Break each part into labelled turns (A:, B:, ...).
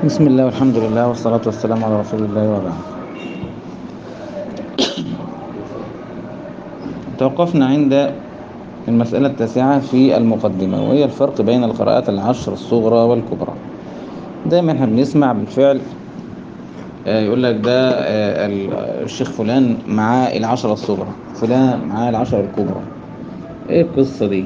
A: بسم الله والحمد لله والصلاة والسلام على رسول الله وبعد توقفنا عند المسألة التاسعة في المقدمة وهي الفرق بين القراءات العشر الصغرى والكبرى دايما احنا بنسمع بالفعل آه، يقول لك ده آه، ال- الشيخ فلان معاه العشرة الصغرى فلان معاه العشرة الكبرى ايه القصة دي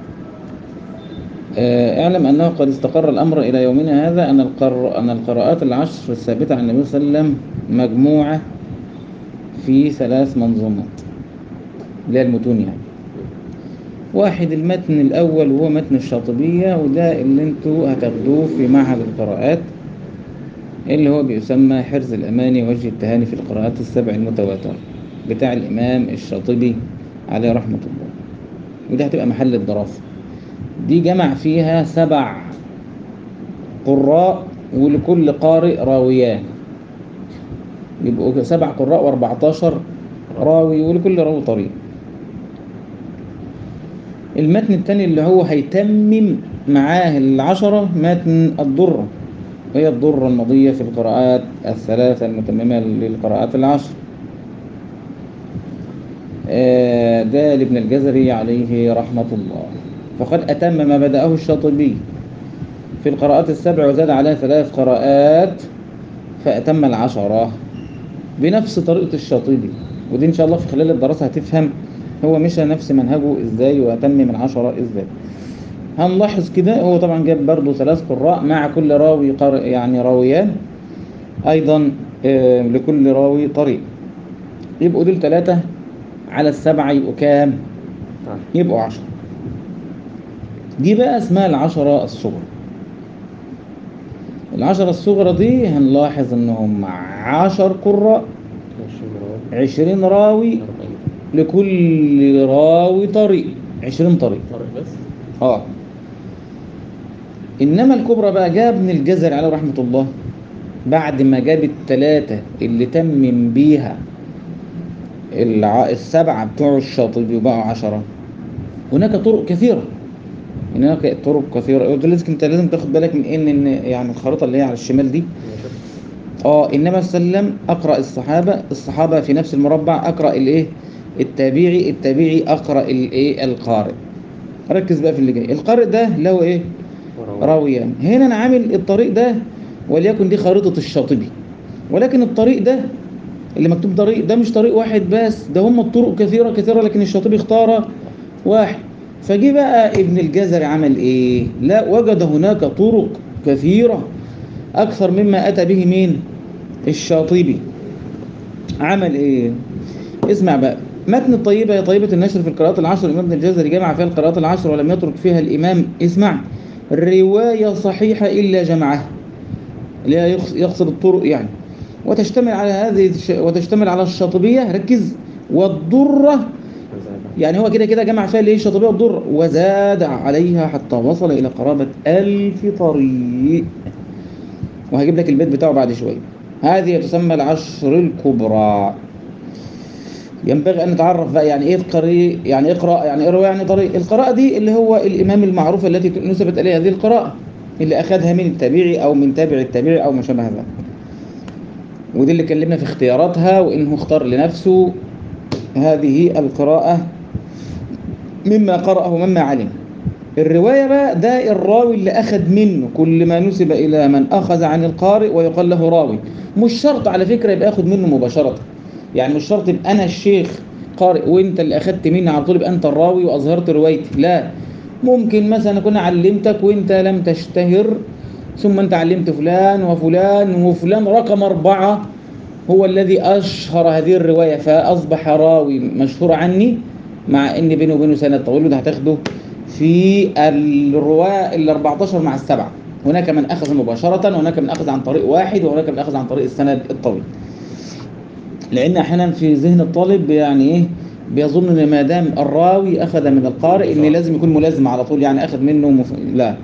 A: آه، اعلم أنه قد استقر الأمر إلى يومنا هذا أن القر... أن القراءات العشر الثابتة عن النبي صلى الله عليه وسلم مجموعة في ثلاث منظومات اللي هي المتون يعني واحد المتن الأول وهو متن الشاطبية وده اللي انتوا هتاخدوه في معهد القراءات اللي هو بيسمى حرز الأماني وجه التهاني في القراءات السبع المتواترة بتاع الإمام الشاطبي عليه رحمة الله وده هتبقى محل الدراسة دي جمع فيها سبع قراء ولكل قارئ راويان يبقوا سبع قراء واربعتاشر راوي ولكل راوي طريق المتن التاني اللي هو هيتمم معاه العشرة متن الضرة وهي الضرة المضية في القراءات الثلاثة المتممة للقراءات العشر آه، ده لابن الجزري عليه رحمة الله فقد أتم ما بدأه الشاطبي في القراءات السبع وزاد عليها ثلاث قراءات فأتم العشرة بنفس طريقة الشاطبي ودي إن شاء الله في خلال الدراسة هتفهم هو مشى نفس منهجه إزاي وأتمم العشرة إزاي هنلاحظ كده هو طبعا جاب برضه ثلاث قراء مع كل راوي قارئ يعني راويان أيضا آه، لكل راوي طريق يبقوا دول ثلاثة على السبعة يبقوا كام؟ يبقوا عشرة دي بقى اسمها العشرة الصغرى العشرة الصغرى دي هنلاحظ انهم عشر قراء عشرين راوي لكل راوي طريق عشرين طريق
B: طارق بس
A: اه انما الكبرى بقى جاب ابن الجزري عليه رحمة الله بعد ما جاب التلاتة اللي تمم بيها الع... السبعة بتوع الشاطبي وبقوا عشرة هناك طرق كثيرة هناك طرق كثيرة وده لازم انت لازم تاخد بالك من ان ان يعني الخريطة اللي هي على الشمال دي اه انما سلم اقرا الصحابه الصحابه في نفس المربع اقرا الايه التابعي التابعي اقرا الايه القارئ ركز بقى في اللي جاي القارئ ده له ايه راويان هنا انا عامل الطريق ده وليكن دي خريطه الشاطبي ولكن الطريق ده اللي مكتوب طريق ده مش طريق واحد بس ده هم الطرق كثيره كثيره لكن الشاطبي اختار واحد فجي بقى ابن الجزري عمل ايه لا وجد هناك طرق كثيره اكثر مما اتى به مين الشاطبي عمل ايه اسمع بقى متن الطيبة يا طيبة النشر في القراءات العشر الإمام ابن الجزري جمع فيها القراءات العشر ولم يترك فيها الإمام اسمع رواية صحيحة إلا جمعها اللي هي يقص- يقصد الطرق يعني وتشتمل على هذه الش- وتشتمل على الشاطبية ركز والضرة يعني هو كده كده جمع فيها الايه الشاطبية والضرة وزاد عليها حتى وصل إلى قرابة ألف طريق وهجيب لك البيت بتاعه بعد شوية هذه تسمى العشر الكبرى ينبغي أن نتعرف بقى يعني إيه قري يعني اقرأ يعني اقرأ يعني طريق القراءة دي اللي هو الإمام المعروف التي نسبت إليه هذه القراءة اللي أخذها من التابعي أو من تابع التابعي أو ما شابه ذلك ودي اللي كلمنا في اختياراتها وإنه اختار لنفسه هذه القراءة مما قرأه ومما علم الرواية بقى ده الراوي اللي أخذ منه كل ما نسب إلى من أخذ عن القارئ ويقال له راوي مش شرط على فكرة يبقى أخذ منه مباشرة يعني مش شرط يبقى أنا الشيخ قارئ وأنت اللي أخذت مني على طول يبقى أنت الراوي وأظهرت روايتي لا ممكن مثلا أكون علمتك وأنت لم تشتهر ثم أنت علمت فلان وفلان وفلان رقم أربعة هو الذي أشهر هذه الرواية فأصبح راوي مشهور عني مع إن بينه وبينه سنة طويل وده هتاخده في الرواة ال 14 مع السبعة هناك من أخذ مباشرة وهناك من أخذ عن طريق واحد وهناك من أخذ عن طريق السند الطويل لأن أحيانا في ذهن الطالب يعني إيه بيظن ان ما دام الراوي اخذ من القارئ ان لازم يكون ملازم على طول يعني اخذ منه مف... لا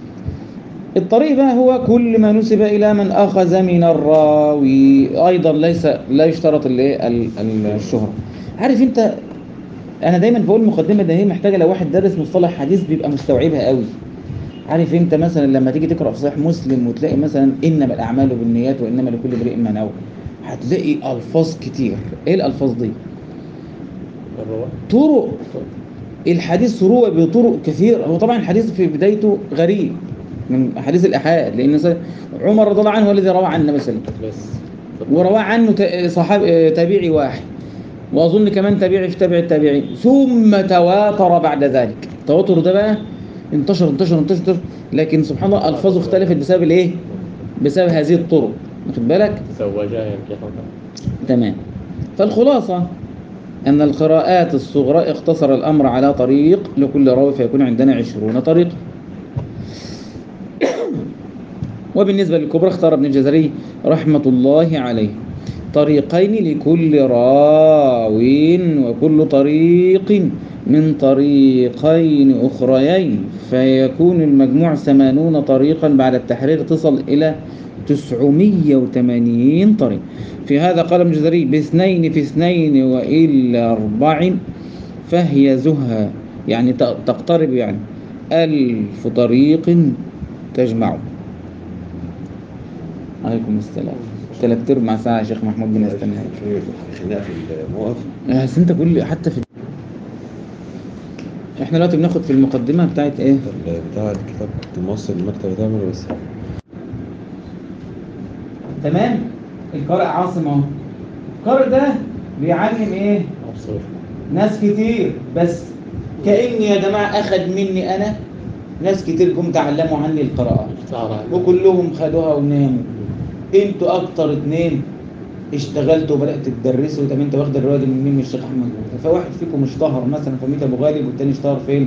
A: الطريق بقى هو كل ما نسب الى من اخذ من الراوي ايضا ليس لا يشترط الايه ال- ال- الشهره عارف انت انا دايما بقول المقدمه ده هي محتاجه لو واحد دارس مصطلح حديث بيبقى مستوعبها قوي عارف انت مثلا لما تيجي تقرا في صحيح مسلم وتلاقي مثلا انما الاعمال بالنيات وانما لكل امرئ ما نوى هتلاقي الفاظ كتير ايه الالفاظ دي
B: الرواء
A: طرق الحديث روى بطرق كثير هو طبعا الحديث في بدايته غريب من حديث الاحاد لان مثلا عمر رضي الله عنه هو الذي روى عن النبي صلى الله عليه وسلم
B: بس
A: ورواه عنه ت- صحاب آه، تابعي واحد واظن كمان تابعي في تابع التابعين ثم تواتر بعد ذلك التواتر ده بقى انتشر انتشر انتشر, انتشر لكن سبحان الله الفاظه اختلفت بسبب الايه بسبب هذه الطرق واخد بالك
B: زوجها ينكحها
A: تمام فالخلاصة أن القراءات الصغرى اختصر الأمر على طريق لكل راوي فيكون عندنا عشرون طريقة وبالنسبة للكبرى اختار ابن الجزري رحمة الله عليه طريقين لكل راو وكل طريق من طريقين أخريين فيكون المجموع ثمانون طريقا بعد التحرير تصل إلى 980 طريق في هذا قال ابن الجزري باثنين في اثنين وإلا أربع فهي زهى يعني ت- تقترب يعني ألف طريق تجمع عليكم السلام ثلاث ارباع ساعة يا شيخ محمود بنستنى
C: خناقه في الموقف
A: بس انت كل حتى في احنا دلوقتي بناخد في المقدمة بتاعت ايه
C: بتاع الكتاب كنت موصل المكتبه تعمل بس
A: تمام القارئ عاصم اهو القارئ ده بيعلم ايه
B: أبصر
A: ناس كتير بس كأني يا جماعة أخد مني أنا ناس كتير جم تعلموا عني القراءة
B: اشتهر عنه
A: وكلهم خدوها وناموا انتوا أكتر اتنين اشتغلتوا وبدأت تدرسوا طب انت واخد الرواية دي من مين من الشيخ أحمد جوده فواحد فيكم اشتهر مثلا في ميت أبو غالب والتاني اشتهر فين؟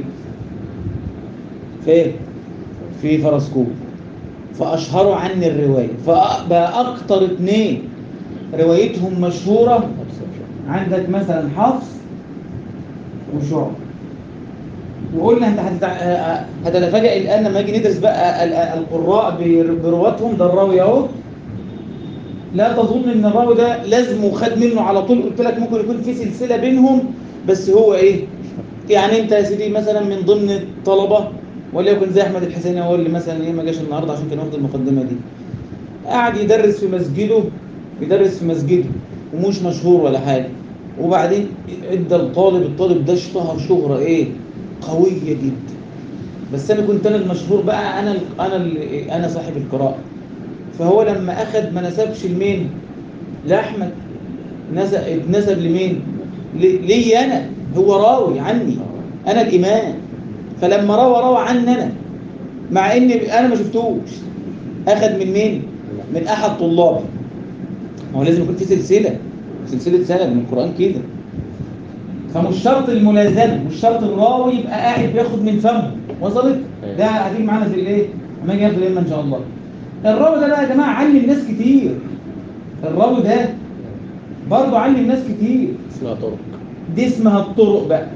A: فين؟ في فرسكوب فأشهروا عني الرواية فبقى أكتر اتنين روايتهم مشهورة
B: أبصر
A: عندك مثلا حفص وشعب وقلنا انت هتتع- هتتفاجئ الان لما يجي ندرس بقى ال- القراء بر- برواتهم ده الراوي اهو لا تظن ان الراوي ده لازم وخد منه على طول قلت لك ممكن يكون في سلسله بينهم بس هو ايه يعني انت يا سيدي مثلا من ضمن الطلبه وليكن زي احمد الحسيني هو اللي مثلا ايه ما جاش النهارده عشان كان واخد المقدمه دي قاعد يدرس في مسجده يدرس في مسجده ومش مشهور ولا حاجه وبعدين ادى الطالب الطالب ده اشتهر شهره ايه قويه جدا بس انا كنت انا المشهور بقى انا ال- انا ال- انا صاحب القراءه فهو لما اخذ ما نسبش لمين لاحمد نسب اتنسب لمين ل- لي انا هو راوي عني انا الامام فلما روى روى عني انا مع ان انا ما شفتوش اخذ من مين من احد طلابي ما هو لازم يكون في سلسله سلسله سند من القران كده فمش شرط الملازمه مش شرط الراوي يبقى قاعد بياخد من فمه وصلت
B: أيوة.
A: ده هتيجي معانا في الايه اما يجي ياخد الائمه ان شاء الله الراوي ده بقى يا جماعه علم ناس كتير الراوي ده برضه علم ناس كتير
B: اسمها طرق
A: دي اسمها الطرق بقى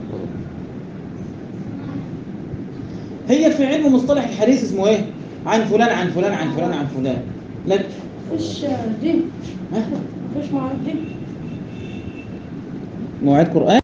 A: هي في علم مصطلح الحديث اسمه ايه عن فلان عن فلان عن فلان عن فلان لكن
D: مفيش دي
A: ها؟
D: مفيش معاد دي
A: مواعيد قرآن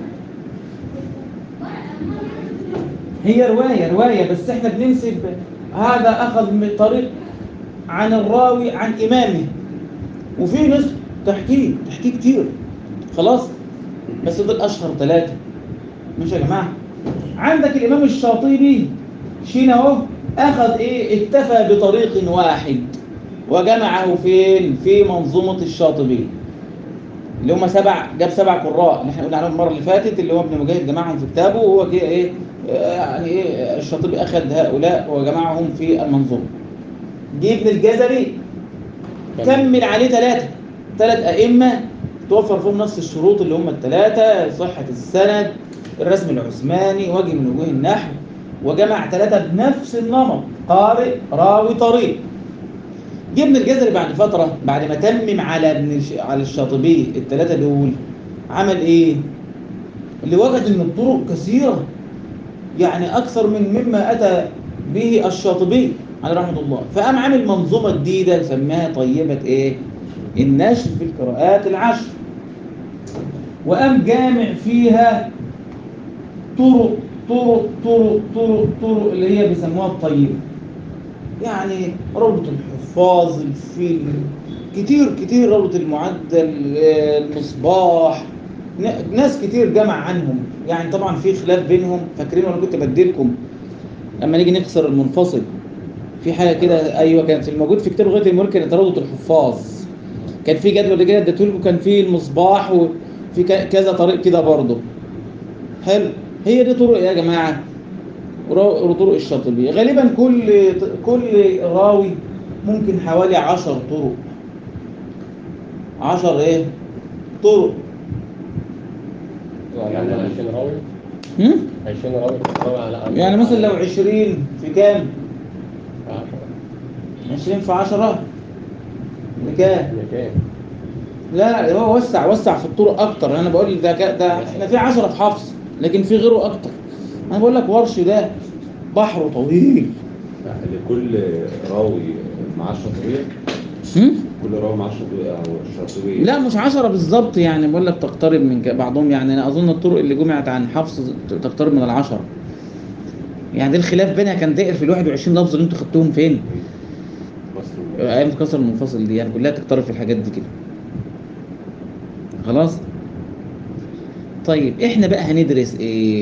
A: هي رواية رواية بس احنا بننسب هذا أخذ من طريق عن الراوي عن إمامه وفي ناس تحكيه تحكيه كتير خلاص بس دول أشهر ثلاثة مش يا جماعة عندك الإمام الشاطبي شين أهو أخذ إيه اكتفى بطريق واحد وجمعه فين في منظومة الشاطبي اللي هم سبع جاب سبع قراء اللي احنا قلنا عليهم المره اللي فاتت اللي هو ابن مجاهد جمعهم في كتابه وهو كده ايه آه، يعني ايه الشاطبي اخذ هؤلاء وجمعهم في المنظومه. جه ابن الجزري كمل عليه ثلاثه ثلاث ائمه توفر فيهم نفس الشروط اللي هم الثلاثه صحه السند الرسم العثماني وجه من وجوه النحو وجمع ثلاثه بنفس النمط قارئ راوي طريق جه ابن الجزري بعد فترة بعد ما تمم على ابن الش... على الشاطبي الثلاثة دول عمل ايه؟ اللي وجد ان الطرق كثيرة يعني أكثر من مما أتى به الشاطبي عليه رحمة الله فقام عامل منظومة جديدة سماها طيبة ايه؟ النشر في القراءات العشر وقام جامع فيها طرق طرق طرق طرق طرق اللي هي بيسموها الطيبة يعني روضة الحفاظ الفيل كتير كتير روضة المعدل آه، المصباح ن- ناس كتير جمع عنهم يعني طبعا في خلاف بينهم فاكرين وانا كنت بديلكم لما نيجي نكسر المنفصل في حاجه كده ايوه كانت الموجود في كتاب غايه الملك كانت روضه الحفاظ كان في جدول كده اديته لكم كان في المصباح وفي ك- كذا طريق كده برضه حلو هي دي طرق يا جماعه رو- طرق الشاطبيه غالبا كل كل راوي ممكن حوالي عشر طرق عشر ايه طرق
B: يعني 20 راوي
A: هم؟
B: 20 راوي راوي على
A: يعني مثلا لو 20 في كام
B: 10
A: 20 في 10 بكام
B: كام؟
A: لا هو وسع وسع في الطرق اكتر انا بقول ده ك- ده احنا في 10 في حفص لكن في غيره اكتر انا بقول لك ورش ده بحره طويل
C: لكل راوي معاه الشاطبية
A: هم؟
C: كل راوي معاه الشاطبية أو الشاطبية
A: لا مش 10 بالظبط يعني بقول لك تقترب من ك- بعضهم يعني انا اظن الطرق اللي جمعت عن حفص تقترب من العشرة يعني ده الخلاف بينها كان دائر في ال 21 لفظ اللي انتوا خدتوهم فين؟
C: مصر
A: ايام كسر المنفصل دي يعني كلها تقترب في الحاجات دي كده خلاص طيب احنا بقى هندرس ايه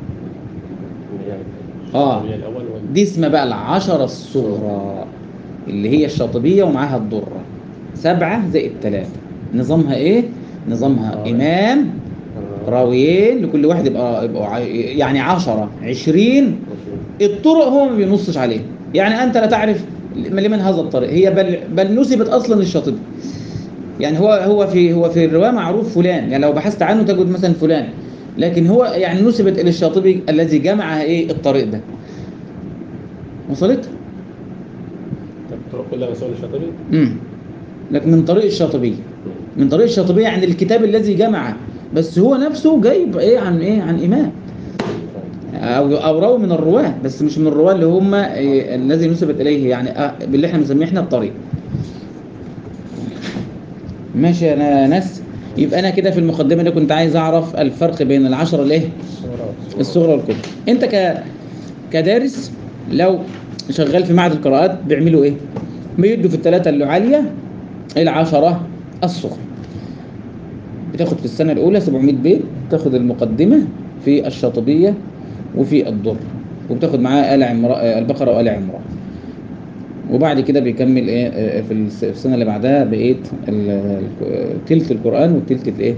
A: آه.
B: هي الاول ولا
A: دي اسمها بقى العشرة الصغرى اللي هي الشاطبية ومعاها الضرة سبعة زائد ثلاثة نظامها ايه نظامها
B: آه.
A: امام راويين لكل واحد يبقى يبقى ع- يعني عشرة عشرين الطرق هو ما بينصش عليه يعني انت لا تعرف لمن هذا الطريق هي بل بل نسبت اصلا للشاطبي يعني هو هو في هو في الروايه معروف فلان يعني لو بحثت عنه تجد مثلا فلان لكن هو يعني نسبت الى الشاطبي الذي جمع ايه الطريق ده وصلت
B: طب الطرق كلها مسؤول الشاطبي
A: امم لكن من طريق الشاطبيه من طريق الشاطبيه يعني الكتاب الذي جمع بس هو نفسه جايب ايه عن ايه عن امام او او راوي من الرواه بس مش من الرواه اللي هم إيه الذي نسبت اليه يعني آه باللي احنا بنسميه احنا الطريق ماشي انا ناس يبقى انا كده في المقدمه دي كنت عايز اعرف الفرق بين العشره الايه الصغرى والكبرى انت ك كدارس لو شغال في معهد القراءات بيعملوا ايه بيدوا في الثلاثه اللي عاليه العشره الصغرى بتاخد في السنه الاولى 700 بيت تاخد المقدمه في الشاطبيه وفي الضر وبتاخد معاه آل عمران البقره وآل عمران وبعد كده بيكمل ايه آه، في الس- في السنه اللي بعدها بقيه ال- ال- تلت القران والتلت الايه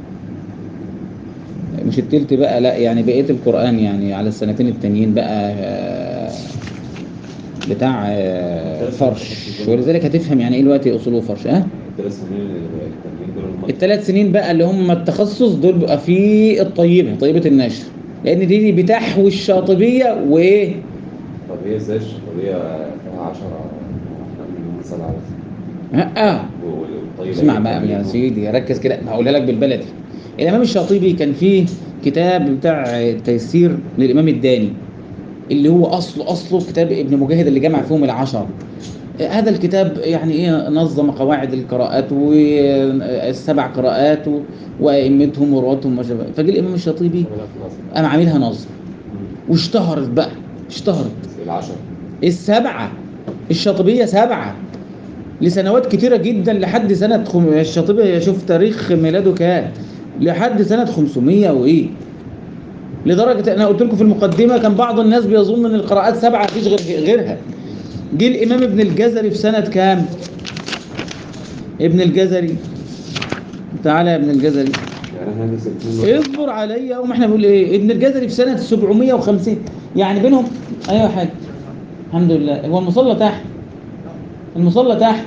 A: مش التلت بقى لا يعني بقيه القران يعني على السنتين التانيين بقى آه، بتاع آه، فرش ولذلك هتفهم يعني ايه دلوقتي اصول وفرش ها
C: الثلاث سنين اللي التانيين دول هم-
A: الثلاث سنين بقى اللي هم التخصص دول بقى في الطيبه طيبه النشر لان دي بتحوي الشاطبيه وايه
C: طب هي ازاي الشاطبية فيها 10 احنا بنصل على
A: اه
C: والطيبة
A: اسمع
C: هي
A: بقى يا
C: التانيين.
A: سيدي ركز كده هقولها لك بالبلدي الامام الشاطبي كان فيه كتاب بتاع تيسير للامام الداني اللي هو اصله اصله كتاب ابن مجاهد اللي جمع فيهم العشر هذا الكتاب يعني ايه نظم قواعد القراءات والسبع قراءات و- وائمتهم ورواتهم وما شابه فجه الامام الشاطبي قام عاملها نظم واشتهرت بقى اشتهرت
C: العشر
A: السبعة الشاطبية سبعة لسنوات كتيرة جدا لحد سنة خم... الشاطبية شوف تاريخ ميلاده كام لحد سنة 500 وإيه لدرجة أنا قلت لكم في المقدمة كان بعض الناس بيظن إن القراءات سبعة مفيش غير غيرها جه الإمام ابن الجزري في سنة كام؟ ابن الجزري تعالى يا ابن الجزري
C: يعني احنا هندسة الاثنين
A: اصبر عليا وما احنا بنقول ايه ابن الجزري في سنة 750 يعني بينهم ايوه يا حاج الحمد لله هو المصلى تحت المصلى تحت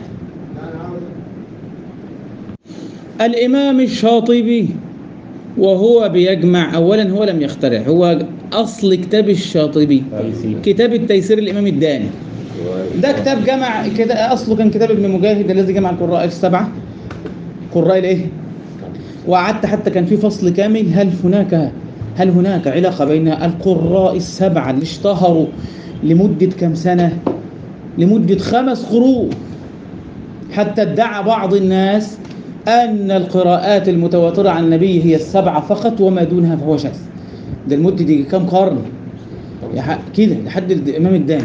A: الإمام الشاطبي وهو بيجمع أولا هو لم يخترع هو أصل كتاب الشاطبي كتاب التيسير الإمام الداني ده كتاب جمع كده أصله كان كتاب ابن مجاهد الذي جمع القراء السبعة قراء الإيه؟ وقعدت حتى كان في فصل كامل هل هناك هل هناك علاقة بين القراء السبعة اللي اشتهروا لمدة كم سنة لمدة خمس قرون حتى ادعى بعض الناس أن القراءات المتواترة عن النبي هي السبعة فقط وما دونها فهو شاذ ده المدة دي كام قرن يح- كده لحد الإمام الداني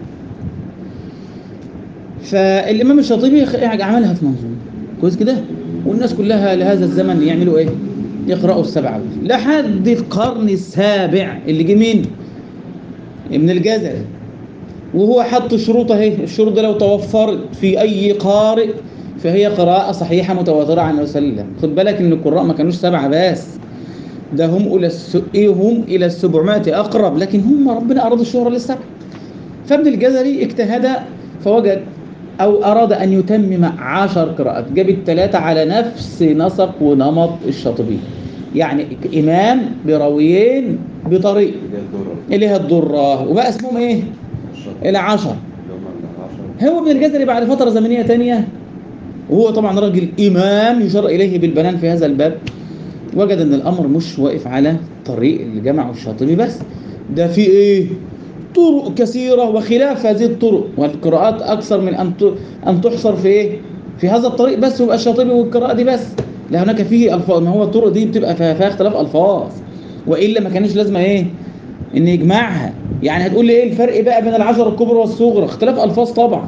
A: فالإمام الشاطبي خ- عملها في منظومة كويس كده والناس كلها لهذا الزمن يعملوا إيه يقرأوا السبعة دول. لحد القرن السابع اللي جه مين ابن الجزري وهو حط شروط اهي الشروط دي لو توفرت في اي قارئ فهي قراءة صحيحة متواترة عن النبي صلى الله عليه وسلم خد بالك ان القراء ما كانوش سبعة بس ده هم الى الس... إيه هم الى السبعمائة اقرب لكن هم ربنا اراد الشهرة للسبعة فابن الجزري اجتهد فوجد او اراد ان يتمم عشر قراءات جاب الثلاثة على نفس نسق ونمط الشاطبي يعني امام براويين بطريق
C: اللي هي الدورة
A: اللي هي الدرة وبقى اسمهم ايه
C: الشاطئ
A: العشر
C: اللي هم العشرة
A: هو ابن الجزري بعد فترة زمنية تانية وهو طبعا راجل إمام يشار إليه بالبنان في هذا الباب وجد أن الأمر مش واقف على طريق اللي جمعه الشاطبي بس ده في إيه؟ طرق كثيرة وخلاف هذه الطرق والقراءات أكثر من أن ت- أن تحصر في إيه؟ في هذا الطريق بس ويبقى الشاطبي والقراءة دي بس لا هناك فيه ألفاظ ما هو الطرق دي بتبقى فيها, فيها اختلاف ألفاظ وإلا ما كانش لازمة إيه؟ إن يجمعها يعني هتقول لي إيه الفرق بقى بين العشر الكبرى والصغرى اختلاف ألفاظ طبعا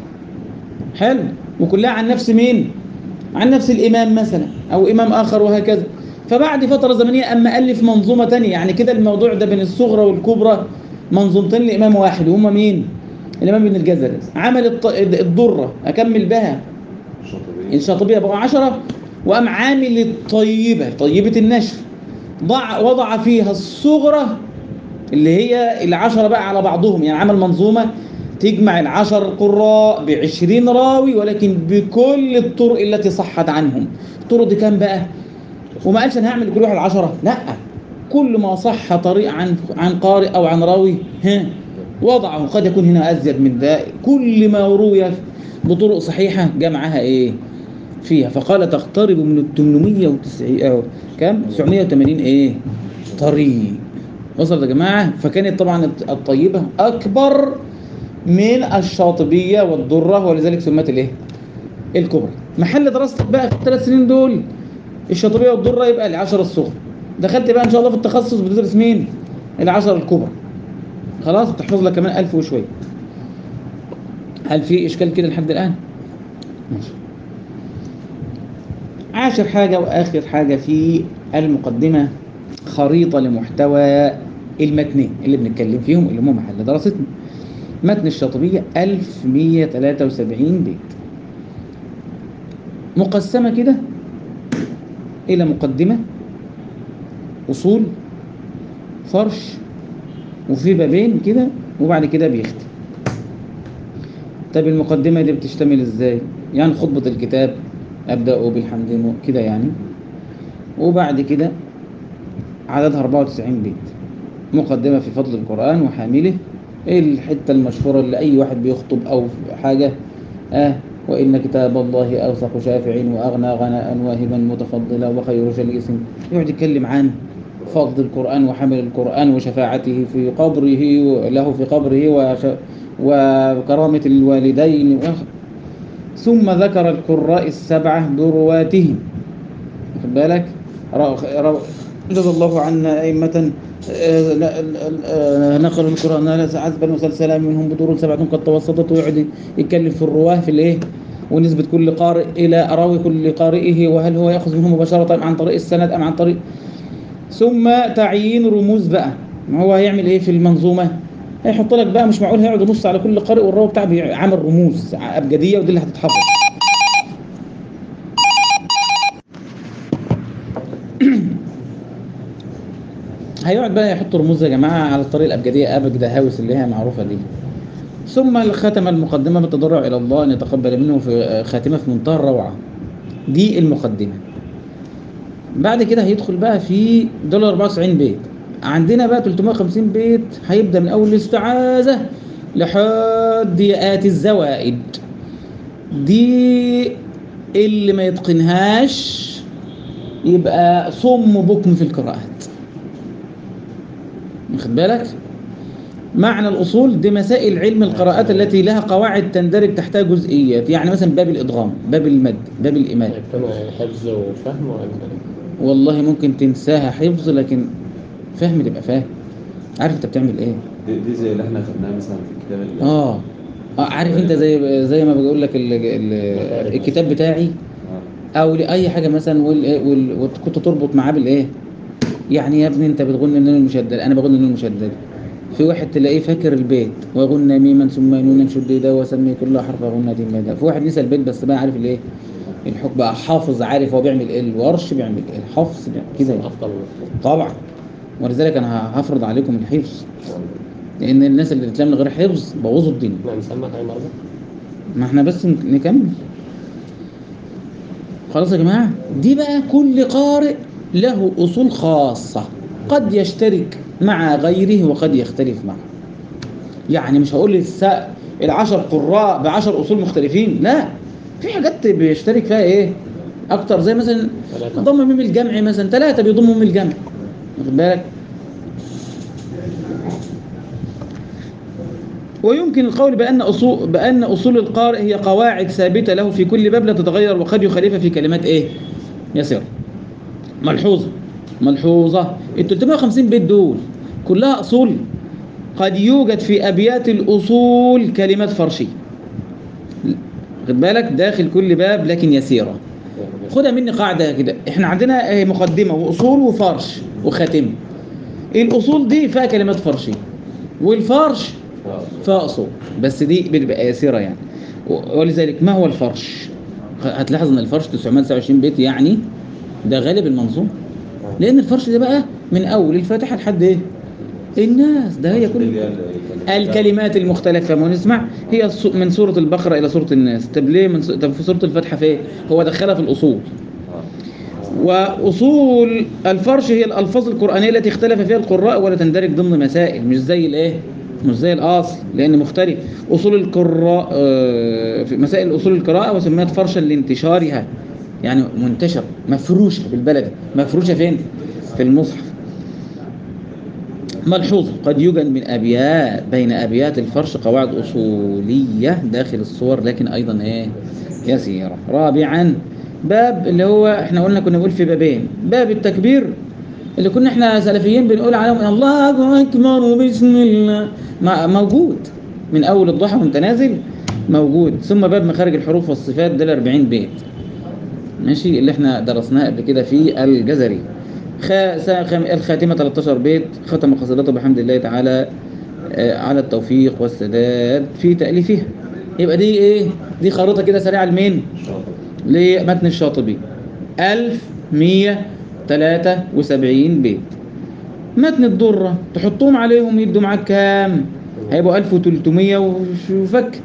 A: حلو وكلها عن نفس مين عن نفس الإمام مثلا أو إمام آخر وهكذا فبعد فترة زمنية أما ألف منظومة تانية يعني كده الموضوع ده بين الصغرى والكبرى منظومتين لإمام واحد وهما مين الإمام ابن الجزري عمل الط- الضرة أكمل بها
C: الشاطئية
A: الشاطبية بقى عشرة وقام عامل الطيبة طيبة النشر ضع وضع فيها الصغرى اللي هي العشرة بقى على بعضهم يعني عمل منظومة تجمع العشر قراء بعشرين راوي ولكن بكل الطرق التي صحت عنهم الطرق دي كام بقى وما قالش انا هعمل كل واحد عشرة لا كل ما صح طريق عن عن قارئ او عن راوي ها وضعه قد يكون هنا ازيد من ده كل ما روي بطرق صحيحة جمعها ايه فيها فقال تقترب من ال 890 أو كام 980 ايه طريق وصلت يا جماعة فكانت طبعا الطيبة أكبر من الشاطبية والضرة ولذلك سمت الايه الكبرى محل دراستك بقى في الثلاث سنين دول الشاطبية والضرة يبقى العشرة الصغرى دخلت بقى ان شاء الله في التخصص بتدرس مين العشرة الكبرى خلاص بتحفظ لك كمان ألف وشوية هل في إشكال كده لحد الآن ماشي عاشر حاجة وآخر حاجة في المقدمة خريطة لمحتوى المتنين اللي بنتكلم فيهم اللي هم محل دراستنا متن الشاطبية 1173 بيت مقسمة كده إلى مقدمة أصول فرش وفي بابين كده وبعد كده بيختم طب المقدمة دي بتشتمل ازاي يعني خطبة الكتاب أبدأ بالحمد لله كده يعني وبعد كده عددها 94 بيت مقدمة في فضل القرآن وحامله الحتة المشهورة اللي أي واحد بيخطب أو حاجة آه وإن كتاب الله أوثق شافع وأغنى غناء واهبا متفضلا وخير جليس يقعد يتكلم عن فضل القرآن وحمل القرآن وشفاعته في قبره له في قبره وش... وكرامة الوالدين ثم ذكر القراء السبعة برواتهم واخد بالك رو... رو... جزا الله عنا أئمة آه، لا- آه، نقلوا القرآن عذبا وسلسلا منهم بدور سبعة قد توسطت ويقعد يتكلم في الرواه في الايه ونسبة كل قارئ إلى أراوي كل قارئه وهل هو يأخذ منه مباشرة أم عن طريق السند أم عن طريق ثم تعيين رموز بقى ما هو هيعمل ايه في المنظومة هيحط لك بقى مش معقول هيقعد يبص على كل قارئ والراوي بتاعه بيع- عامل رموز أبجدية ودي اللي هتتحفظ هيقعد بقى يحط رموز يا جماعة على الطريق الأبجدية أبجد هاوس اللي هي معروفة دي ثم ختم المقدمة بالتضرع إلى الله أن يتقبل منه في خاتمة في منتهى الروعة دي المقدمة بعد كده هيدخل بقى في دول 94 بيت عندنا بقى 350 بيت هيبدأ من أول الاستعاذة لحد يأتي الزوائد دي اللي ما يتقنهاش يبقى صم بكم في القراءات واخد بالك معنى الأصول دي مسائل علم القراءات التي لها قواعد تندرج تحتها جزئيات يعني مثلا باب الإدغام باب المد باب الإمالة
B: كانوا حفظ وفهم ولا
A: والله ممكن تنساها حفظ لكن فهم تبقى فاهم عارف انت بتعمل ايه
C: دي, دي زي اللي احنا خدناها مثلا في الكتاب اللي
A: اه آه، عارف انت زي زي ما بقول لك ال- ال- الكتاب بتاعي
C: آه.
A: او لاي حاجه مثلا وال- وال- وكنت تربط معاه بالايه يعني يا ابني انت بتغن النون المشدد انا بغن النون المشدد في واحد تلاقيه فاكر البيت وغن ميما ثم نونا شديدا وسمي كل حرف غنة مدا في واحد نسى البيت بس بقى عارف الايه الحكم بقى حافظ عارف هو بيعمل ايه الورش بيعمل ايه الحفظ بيعمل كده يعني.
B: افضل
A: طبعا ولذلك انا هفرض عليكم الحفظ لان الناس اللي بتتلام من غير حفظ بوظوا الدنيا
B: احنا نسمع اي مرضى
A: ما احنا بس نك- نكمل خلاص يا جماعة دي بقى كل قارئ له أصول خاصة قد يشترك مع غيره وقد يختلف معه يعني مش هقول الس... العشر قراء بعشر أصول مختلفين لا في حاجات بيشترك فيها ايه أكتر زي مثلا
B: ثلاثة.
A: ضم ميم الجمع مثلا ثلاثة بيضموا ميم الجمع واخد بالك ويمكن القول بأن أصول بأن أصول القارئ هي قواعد ثابتة له في كل باب لا تتغير وقد يخالفها في كلمات إيه؟ يسير ملحوظة ملحوظة ال 350 بيت دول كلها أصول قد يوجد في أبيات الأصول كلمات فرشية خد بالك داخل كل باب لكن يسيرة خدها مني قاعدة كده احنا عندنا آه، مقدمة وأصول وفرش وخاتمة الأصول دي فيها كلمات فرشية والفرش
C: آه.
A: فيها أصول بس دي بتبقى يسيرة يعني و- ولذلك ما هو الفرش؟ هتلاحظ ان الفرش 929 بيت يعني ده غالب المنظوم لان الفرش ده بقى من اول الفاتحه لحد ايه؟ الناس ده هي كل
C: اللي هي
A: الكلمات المختلفة ما نسمع هي الص- من سورة البقرة إلى سورة الناس طب ليه من س... طب في سورة الفاتحة فين هو دخلها في الأصول
C: آه.
A: وأصول الفرش هي الألفاظ القرآنية التي اختلف فيها القراء ولا تندرج ضمن مسائل مش زي الإيه مش زي الأصل لأن مختلف أصول القراء آه، في مسائل أصول القراءة وسميت فرشا لانتشارها يعني منتشر مفروشة بالبلدي مفروشة فين في المصحف ملحوظة قد يوجد من أبيات بين أبيات الفرش قواعد أصولية داخل الصور لكن أيضا إيه يسيرة رابعا باب اللي هو احنا قلنا كنا نقول في بابين باب التكبير اللي كنا احنا سلفيين بنقول عليهم الله أكبر وبسم الله ما- موجود من أول الضحى وانت نازل موجود ثم باب مخارج الحروف والصفات ده ال 40 بيت ماشي اللي احنا درسناه قبل كده في الجزري خا... سا- خم... الخاتمة 13 بيت ختم قصيدته بحمد الله تعالى آه، على التوفيق والسداد في تأليفها يبقى دي ايه دي خريطة كده سريعة لمين
C: شاطر
A: لمتن الشاطبي 1173 بيت متن الدرة تحطهم عليهم يدوا معاك كام هيبقوا 1300 وش- وفك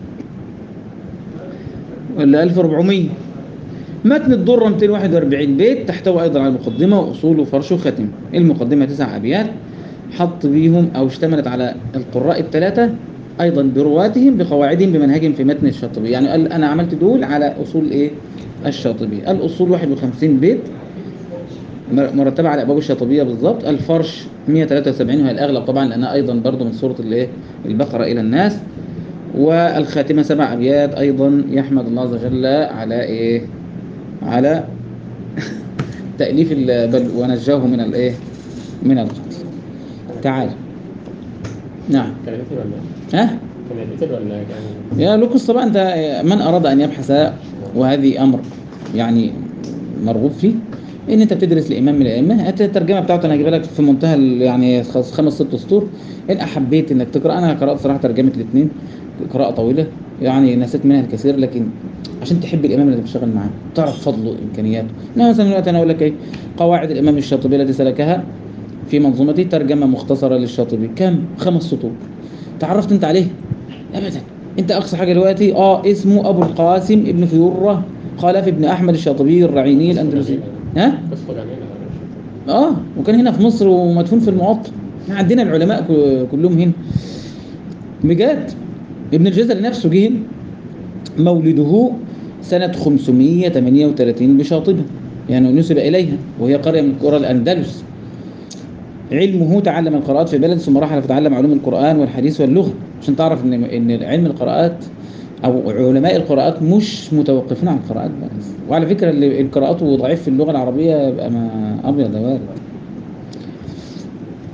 A: ولا 1400 متن الدرة 241 بيت تحتوي أيضا على مقدمة وأصول وفرش وختم المقدمة تسع أبيات حط بيهم أو اشتملت على القراء الثلاثة أيضا برواتهم بقواعدهم بمنهجهم في متن الشاطبي يعني قال أنا عملت دول على أصول إيه الشاطبي الأصول 51 بيت مر- مرتبة على أبواب الشاطبية بالظبط الفرش 173 وهي الأغلب طبعا لأنها أيضا برضو من سورة الإيه البقرة إلى الناس والخاتمة سبع أبيات أيضا يحمد الله عز وجل على إيه على تأليف ال- بل ونجاه من الإيه من القتل تعال نعم
B: كان قتل ولا
A: ها
B: كان قتل ولا كان
A: يا له قصة بقى أنت من أراد أن يبحث وهذه أمر يعني مرغوب فيه إن أنت بتدرس لإمام من الأئمة الترجمة بتاعته أنا هجيبها لك في منتهى ال- يعني خمس خمس ست سطور إن أحبيت إنك تقرأ أنا قرأت صراحة ترجمة الاثنين قراءة طويلة يعني نسيت منها الكثير لكن عشان تحب الإمام اللي بتشتغل معاه تعرف فضله وإمكانياته إنما مثلا دلوقتي أنا أقول لك إيه قواعد الإمام الشاطبي التي سلكها في منظومته ترجمة مختصرة للشاطبي كم خمس سطور تعرفت أنت عليه ابدا انت اقصى حاجه دلوقتي اه اسمه ابو القاسم ابن فيوره خلف ابن احمد الشاطبي الرعيني الاندلسي ها
B: قصته جميلة
A: اه وكان هنا في مصر ومدفون في المعطل احنا عندنا العلماء ك- كلهم هنا بجد ابن الجزري نفسه جه هنا. مولده سنة 538 بشاطبة يعني نسب إليها وهي قرية من قرى الأندلس علمه تعلم القراءات في بلد ثم رحل فتعلم علوم القرآن والحديث واللغة عشان تعرف ان ان علم القراءات او علماء القراءات مش متوقفين عن القراءات بس وعلى فكرة اللي القراءات ضعيف في اللغة العربية يبقى ما ابيض يا وارد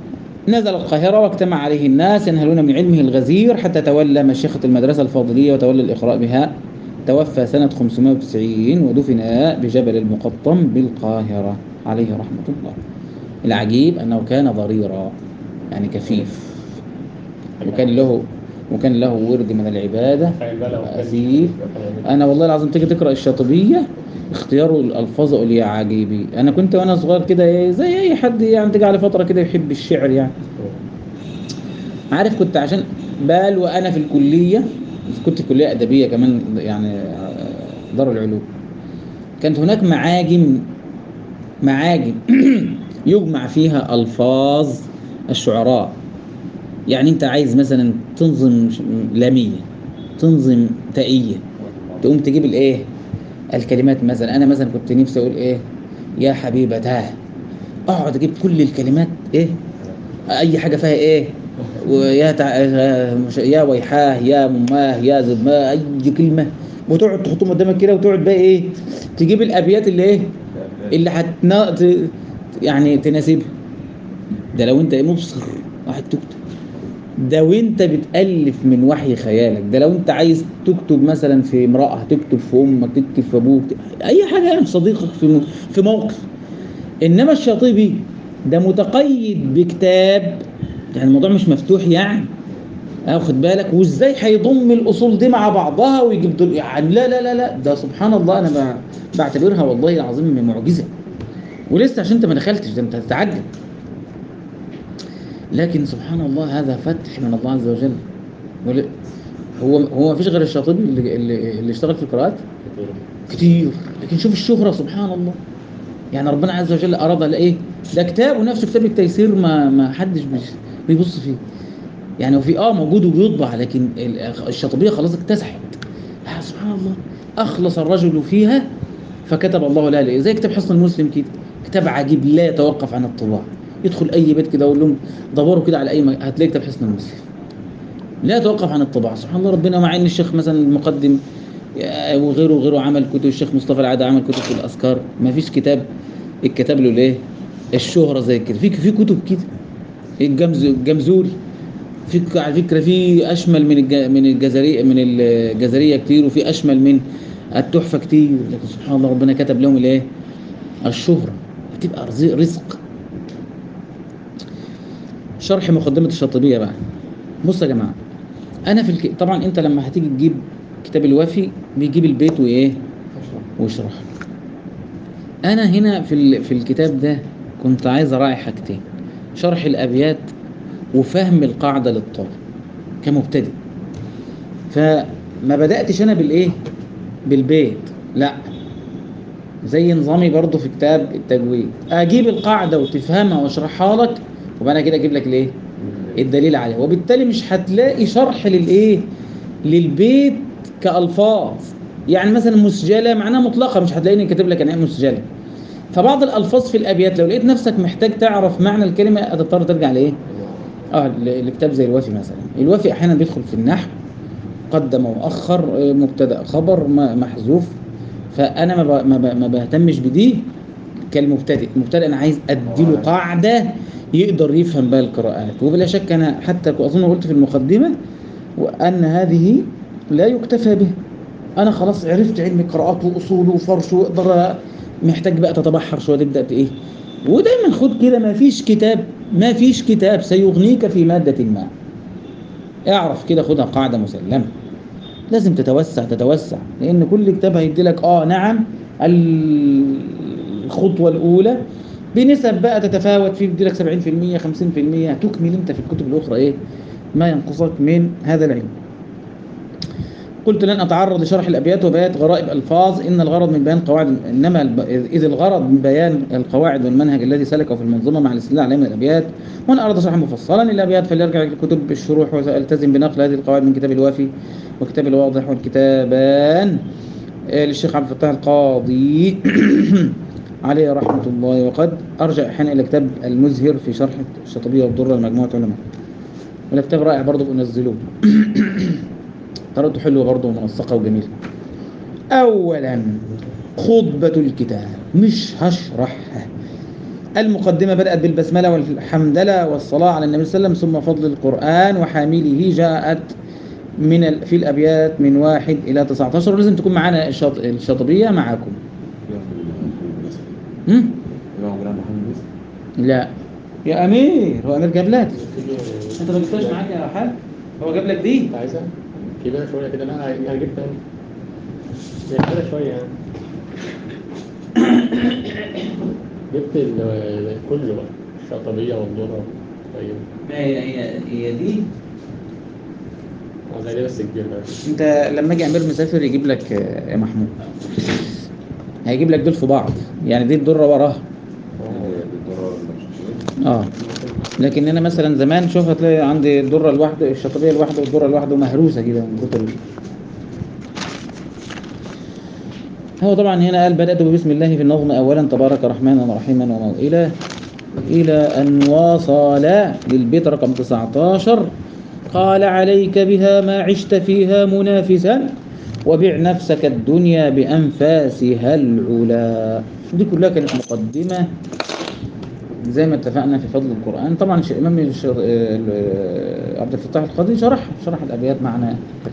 A: نزل القاهرة واجتمع عليه الناس ينهلون من علمه الغزير حتى تولى مشيخة المدرسة الفاضلية وتولى الإقراء بها توفى سنة 590 ودفن بجبل المقطم بالقاهرة عليه رحمة الله العجيب أنه كان ضريرا يعني كفيف وكان له وكان له ورد من العبادة
B: تخيل بقى لو كان-
A: أسير
B: يعني
A: انا والله العظيم تيجي تقرا الشاطبيه اختياره الالفاظ اقول يا عجيبي انا كنت وانا صغير كده إيه، زي اي حد يعني تيجي على فتره كده يحب الشعر يعني عارف كنت عشان بال وانا في الكليه كنت في كليه ادبيه كمان يعني آه، دار العلوم كانت هناك معاجم معاجم يجمع فيها الفاظ الشعراء يعني انت عايز مثلا تنظم ش- لاميه تنظم تائيه تقوم تجيب الايه الكلمات مثلا انا مثلا كنت نفسي اقول ايه يا حبيبتاه اقعد اجيب كل الكلمات ايه اي حاجه فيها ايه ويا تع... مش- يا ويحاه يا مماه يا زباه اي كلمه وتقعد تحطهم قدامك كده وتقعد بقى ايه تجيب الابيات اللي ايه اللي هتنا ت... يعني تناسبها ده لو انت مبصر واحد تكتب ده وانت بتألف من وحي خيالك ده لو انت عايز تكتب مثلا في امرأة تكتب في امك تكتب في ابوك اي حاجة يعني في صديقك في م- في موقف انما الشاطبي ده متقيد بكتاب يعني الموضوع مش مفتوح يعني اخد بالك وازاي هيضم الاصول دي مع بعضها ويجيب دول يعني لا لا لا لا ده سبحان الله انا ب- بعتبرها والله العظيم معجزة ولسه عشان انت ما دخلتش ده انت هتتعجب لكن سبحان الله هذا فتح من الله عز وجل ول- هو هو ما فيش غير الشاطبي اللي, اللي, اللي اشتغل في القراءات كتير لكن شوف الشهرة سبحان الله يعني ربنا عز وجل أراد ايه ده كتاب ونفسه كتاب التيسير ما ما حدش بيش- بيبص فيه يعني هو في اه موجود وبيطبع لكن ال- الشاطبية خلاص اكتسحت آه سبحان الله أخلص الرجل فيها فكتب الله لها ليه زي كتاب حصن المسلم كده كتاب عجيب لا يتوقف عن الطباعة يدخل أي بيت كده أقول لهم دوروا كده على أي مكان هتلاقي كتاب حصن المسلم لا يتوقف عن الطباعة سبحان الله ربنا مع ان الشيخ مثلا المقدم آه، وغيره وغيره عمل كتب الشيخ مصطفى العادة عمل كتب في الأذكار ما فيش كتاب اتكتب له ليه الشهرة زي كده في في كتب كده الجمز الجمزوري في ك- على فكرة في أشمل من الج... من الجزرية من الجزرية كتير وفي أشمل من التحفة كتير لكن سبحان الله ربنا كتب لهم الايه الشهرة بتبقى رزق رزق شرح مقدمة الشاطبية بقى بص يا جماعة أنا في الك... طبعا أنت لما هتيجي تجيب كتاب الوافي بيجيب البيت وإيه ويشرح أنا هنا في ال... في الكتاب ده كنت عايز أراعي حاجتين شرح الأبيات وفهم القاعدة للطالب كمبتدئ فما بدأتش أنا بالإيه بالبيت لا زي نظامي برضو في كتاب التجويد اجيب القاعده وتفهمها واشرحها لك وبعد كده اجيب لك الايه الدليل عليها وبالتالي مش هتلاقي شرح للايه للبيت كالفاظ يعني مثلا مسجله معناها مطلقه مش هتلاقيني كاتب لك يعني ايه مسجله فبعض الالفاظ في الابيات لو لقيت نفسك محتاج تعرف معنى الكلمه هتضطر ترجع لايه اه ل- لكتاب زي الوافي مثلا الوافي احيانا بيدخل في النحو قدم واخر آه، مبتدا خبر م- محذوف فانا ما ب- ما ب- ما بهتمش بدي كالمبتدئ المبتدئ انا عايز اديله قاعده يقدر يفهم بها القراءات وبلا شك انا حتى اظن قلت في المقدمه وان هذه لا يكتفى به انا خلاص عرفت علم القراءات واصوله وفرشه واقدر محتاج بقى تتبحر شويه تبدا بايه ودايما خد كده ما فيش كتاب ما فيش كتاب سيغنيك في ماده ما اعرف كده خدها قاعده مسلمه لازم تتوسع تتوسع لان كل كتاب هيدي لك اه نعم ال- الخطوه الاولى بنسب بقى تتفاوت فيه بيدي لك 70% 50% تكمل انت في الكتب الاخرى ايه ما ينقصك من هذا العلم قلت لن اتعرض لشرح الابيات وبيات غرائب الفاظ ان الغرض من بيان قواعد انما الب... اذ الغرض من بيان القواعد والمنهج الذي سلكه في المنظومه مع الاستدلال عليه من الابيات ومن اراد شرحا مفصلا للابيات فليرجع لكتب الشروح ويلتزم بنقل هذه القواعد من كتاب الوافي وكتاب الواضح والكتابان آه، للشيخ عبد الفتاح القاضي عليه رحمة الله وقد أرجع أحيانا إلى كتاب المزهر في شرح الشاطبية والدرة لمجموعة علماء ولا كتاب رائع برضه بنزلوه طريقته حلوة برضه ومنسقة وجميلة أولا خطبة الكتاب مش هشرحها المقدمة بدأت بالبسملة والحمدلة والصلاة على النبي صلى الله عليه وسلم ثم فضل القرآن وحامله جاءت من ال... في الأبيات من واحد إلى 19 ولازم تكون معانا الشاط... الشاطبية معاكم هم؟
C: يبقى موجود عند محمد بس
A: لا يا أمير هو أمير جاب لك أنت ما جبتهاش معاك يا حاج هو جاب لك دي
B: انت عايزها؟ كبيرة شوية كده لا انا جبتها هي كبيرة شوية يعني جبت ال- كله بقى الشطبية والذرة طيب
A: ما هي هي هي دي
B: عايز دي بس كبير بقى
A: انت لما اجي امير مسافر يجيب لك آه، يا محمود هيجيب لك دول في بعض يعني دي الدره وراها
C: هي بالدرة المشهورة.
A: اه لكن انا مثلا زمان شوف هتلاقي عندي الدره لوحده الشطبيه لوحده والدره لوحده مهروسه كده من كتر هو طبعا هنا قال بدأت بسم الله في النظم أولا تبارك رحمنا رحيما وموئلا إلى أن وصل للبيت رقم 19 قال عليك بها ما عشت فيها منافسا وبع نفسك الدنيا بأنفاسها العلا دي كلها كانت مقدمة زي ما اتفقنا في فضل القرآن طبعا ش- الإمام الش- ال- عبد الفتاح القاضي شرح شرح الأبيات معنا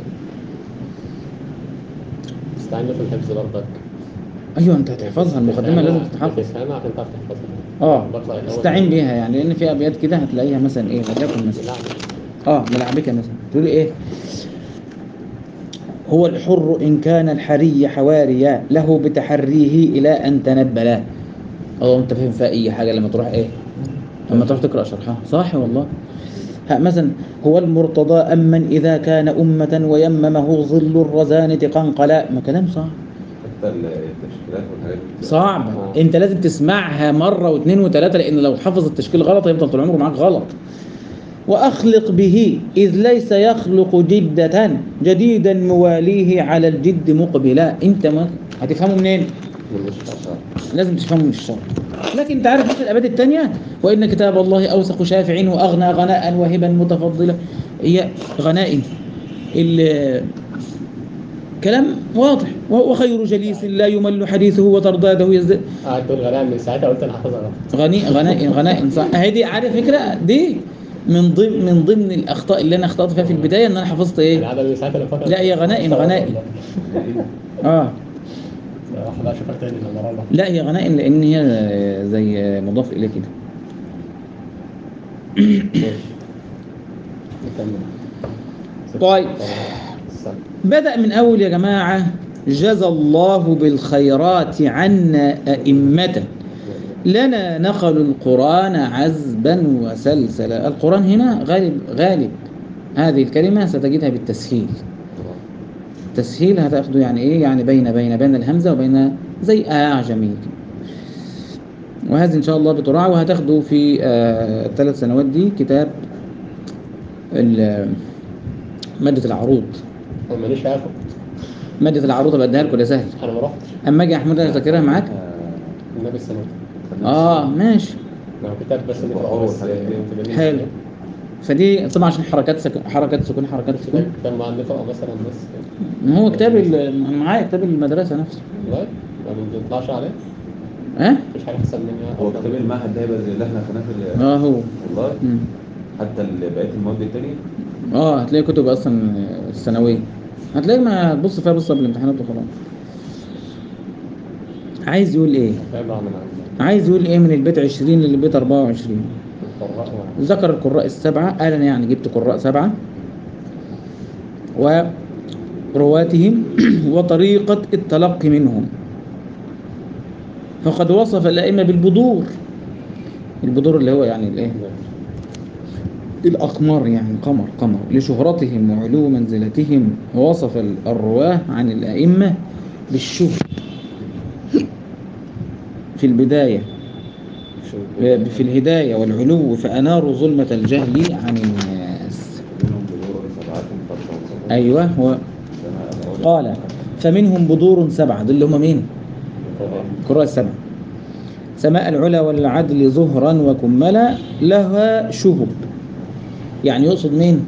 B: استعين في الحفظ برضك
A: أيوه أنت هتحفظها المقدمة لازم تتحفظ
B: تفهمها عشان تعرف تحفظها
A: اه
B: بطلع الأول.
A: استعين بيها يعني لان في ابيات كده هتلاقيها مثلا ايه وليكن مثلا
B: نعم
A: اه ملعبكه مثلا تقول ايه هو الحر ان كان الحري حواريا له بتحريه الى ان تنبلا اه انت فاهم فيها اي حاجه لما تروح ايه لما تروح تقرا شرحها صح والله ها مثلا هو المرتضى أمن إذا كان أمة ويممه ظل الرزانة قنقلا ما كلام صح
C: حتى التشكيلات والحاجات دي
A: صعب انت لازم تسمعها مرة واثنين وثلاثة لان لو حفظ التشكيل غلط هيفضل طول عمره معاك غلط واخلق به اذ ليس يخلق جدة جديدا مواليه على الجد مقبلا انت ما هتفهمه منين
C: من الشاشة
A: لازم تفهمه من الشرع لكن انت عارف مثل الابيات الثانيه وان كتاب الله اوثق شافع واغنى غناء وهبا متفضلا هي غنائم ال- كلام واضح وهو خير جليس لا يمل حديثه وترداده يزداد
B: قاعد تقول غناء من ساعتها قلت انا حافظها غلط
A: غني غنائم غنائم صح اهي دي عارف فكره دي من ضمن من ضمن الاخطاء اللي انا اخطات فيها في البدايه ان انا حفظت
B: انا
A: ايه
B: قاعد من ساعتها انا فاكر
A: لا، هي غنائم، غنائم. اه
B: راح بقى اشوفها تاني لما اروح
A: لا هي غنائم لان هي زي مضاف اليه كده
B: نكمل
A: طيب
B: السنة.
A: بدأ من أول يا جماعة جزى الله بالخيرات عنا أئمة لنا نقلوا القرآن عذبا وسلسلا القرآن هنا غالب غالب هذه الكلمة ستجدها بالتسهيل التسهيل هتاخده يعني ايه يعني بين بين بين الهمزة وبين زي أعجمي وهذه إن شاء الله بتراعى وهتاخده في آه، الثلاث سنوات دي كتاب ال- مادة العروض
B: أنا ماليش هاخد
A: مادة العروض بديها لكم يا سهل
B: انا ما رحتش
A: اما اجي احمد انا اذاكرها معاك
B: النبي السنة
A: اه ماشي
B: لو كتاب بس نقرأه بس تجنن.
A: حلو فدي طبعا عشان حركات سك... حركات سكون حركات سكون
B: كتاب مع نقرأ مثلا بس
A: ما هو كتاب ال... معايا كتاب المدرسة نفسه
B: والله ما بنطلعش عليه
A: ها
B: مفيش حاجة أحسن منها
C: هو كتاب المعهد ده يبقى زي اللي احنا خدناه في ال-
A: اه هو
C: والله
A: مم.
C: حتى ال- بقيه المواد التانية
A: اه هتلاقي كتب اصلا الثانوية هتلاقي ما تبص فيها بص قبل الامتحانات وخلاص عايز يقول ايه
B: فاهم بقى من عند
A: عايز يقول ايه من البيت 20 للبيت 24
B: القراء
A: ذكر القراء السبعة قال أنا يعني جبت قراء سبعة ورواتهم وطريقة التلقي منهم فقد وصف الأئمة بالبذور البذور اللي هو يعني الايه الأقمار يعني قمر قمر لشهرتهم وعلو منزلتهم ووصف الرواه عن الأئمة بالشهر في البداية في الهداية والعلو فأناروا ظلمة الجهل عن الناس
C: منهم بذور سبعات فرشا وصفات
A: أيوة هو قال فمنهم بذور سبعة دول اللي هم مين؟ القراء السبعة سماء العلا والعدل ظهرا وكملا لها شهب يعني يقصد مين؟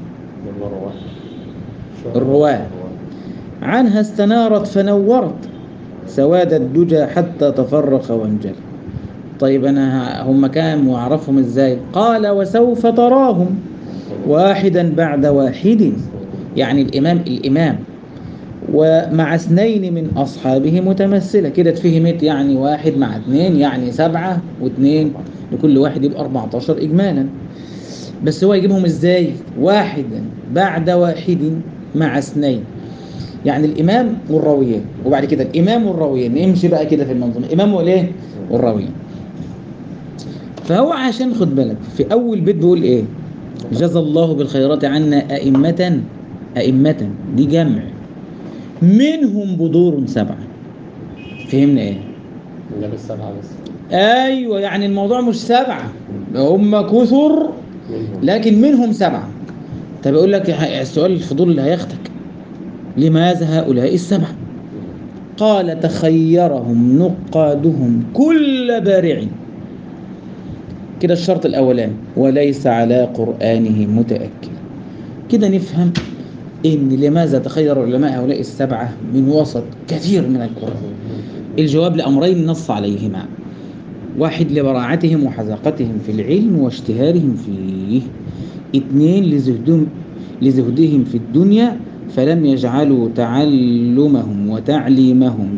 A: الرواة عنها استنارت فنورت سواد الدجى حتى تفرق وانجل طيب انا ه- هم كام واعرفهم ازاي قال وسوف تراهم واحدا بعد واحد يعني الامام الامام ومع اثنين من اصحابه متمثله كده اتفهمت يعني واحد مع اثنين يعني سبعه واثنين لكل واحد يبقى 14 اجمالا بس هو يجيبهم ازاي واحدا بعد واحد مع اثنين يعني الامام والراويين وبعد كده الامام والراويين نمشي بقى كده في المنظومه الامام والايه والراويين فهو عشان خد بالك في اول بيت بيقول ايه جزى الله بالخيرات عنا ائمه ائمه دي جمع منهم بدور سبعه فهمنا ايه
B: النبي السبعة بس
A: ايوه يعني الموضوع مش سبعه هم كثر
B: منهم
A: لكن منهم سبعة طب يقول لك يا- السؤال الفضول اللي هياخدك لماذا هؤلاء السبعة قال تخيرهم نقادهم كل بارع كده الشرط الأولاني وليس على قرآنه متأكد كده نفهم إن لماذا تخير علماء هؤلاء السبعة من وسط كثير من القرآن الجواب لأمرين نص عليهما واحد لبراعتهم وحذاقتهم في العلم واشتهارهم فيه اثنين لزهدهم لزهدهم في الدنيا فلم يجعلوا تعلمهم وتعليمهم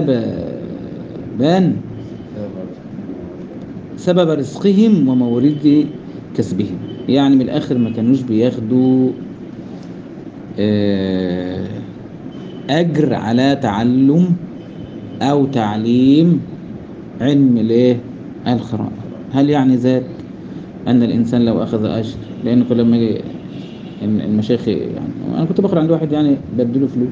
A: سببا سبب رزقهم ومورد كسبهم يعني من الآخر ما كانوش بياخدوا آه، أجر على تعلم أو تعليم علم الايه القراءة هل يعني ذلك أن الإنسان لو أخذ أجر لأن كل ما يجي الم- المشايخ يعني أنا كنت بقرأ عند واحد يعني بديله فلوس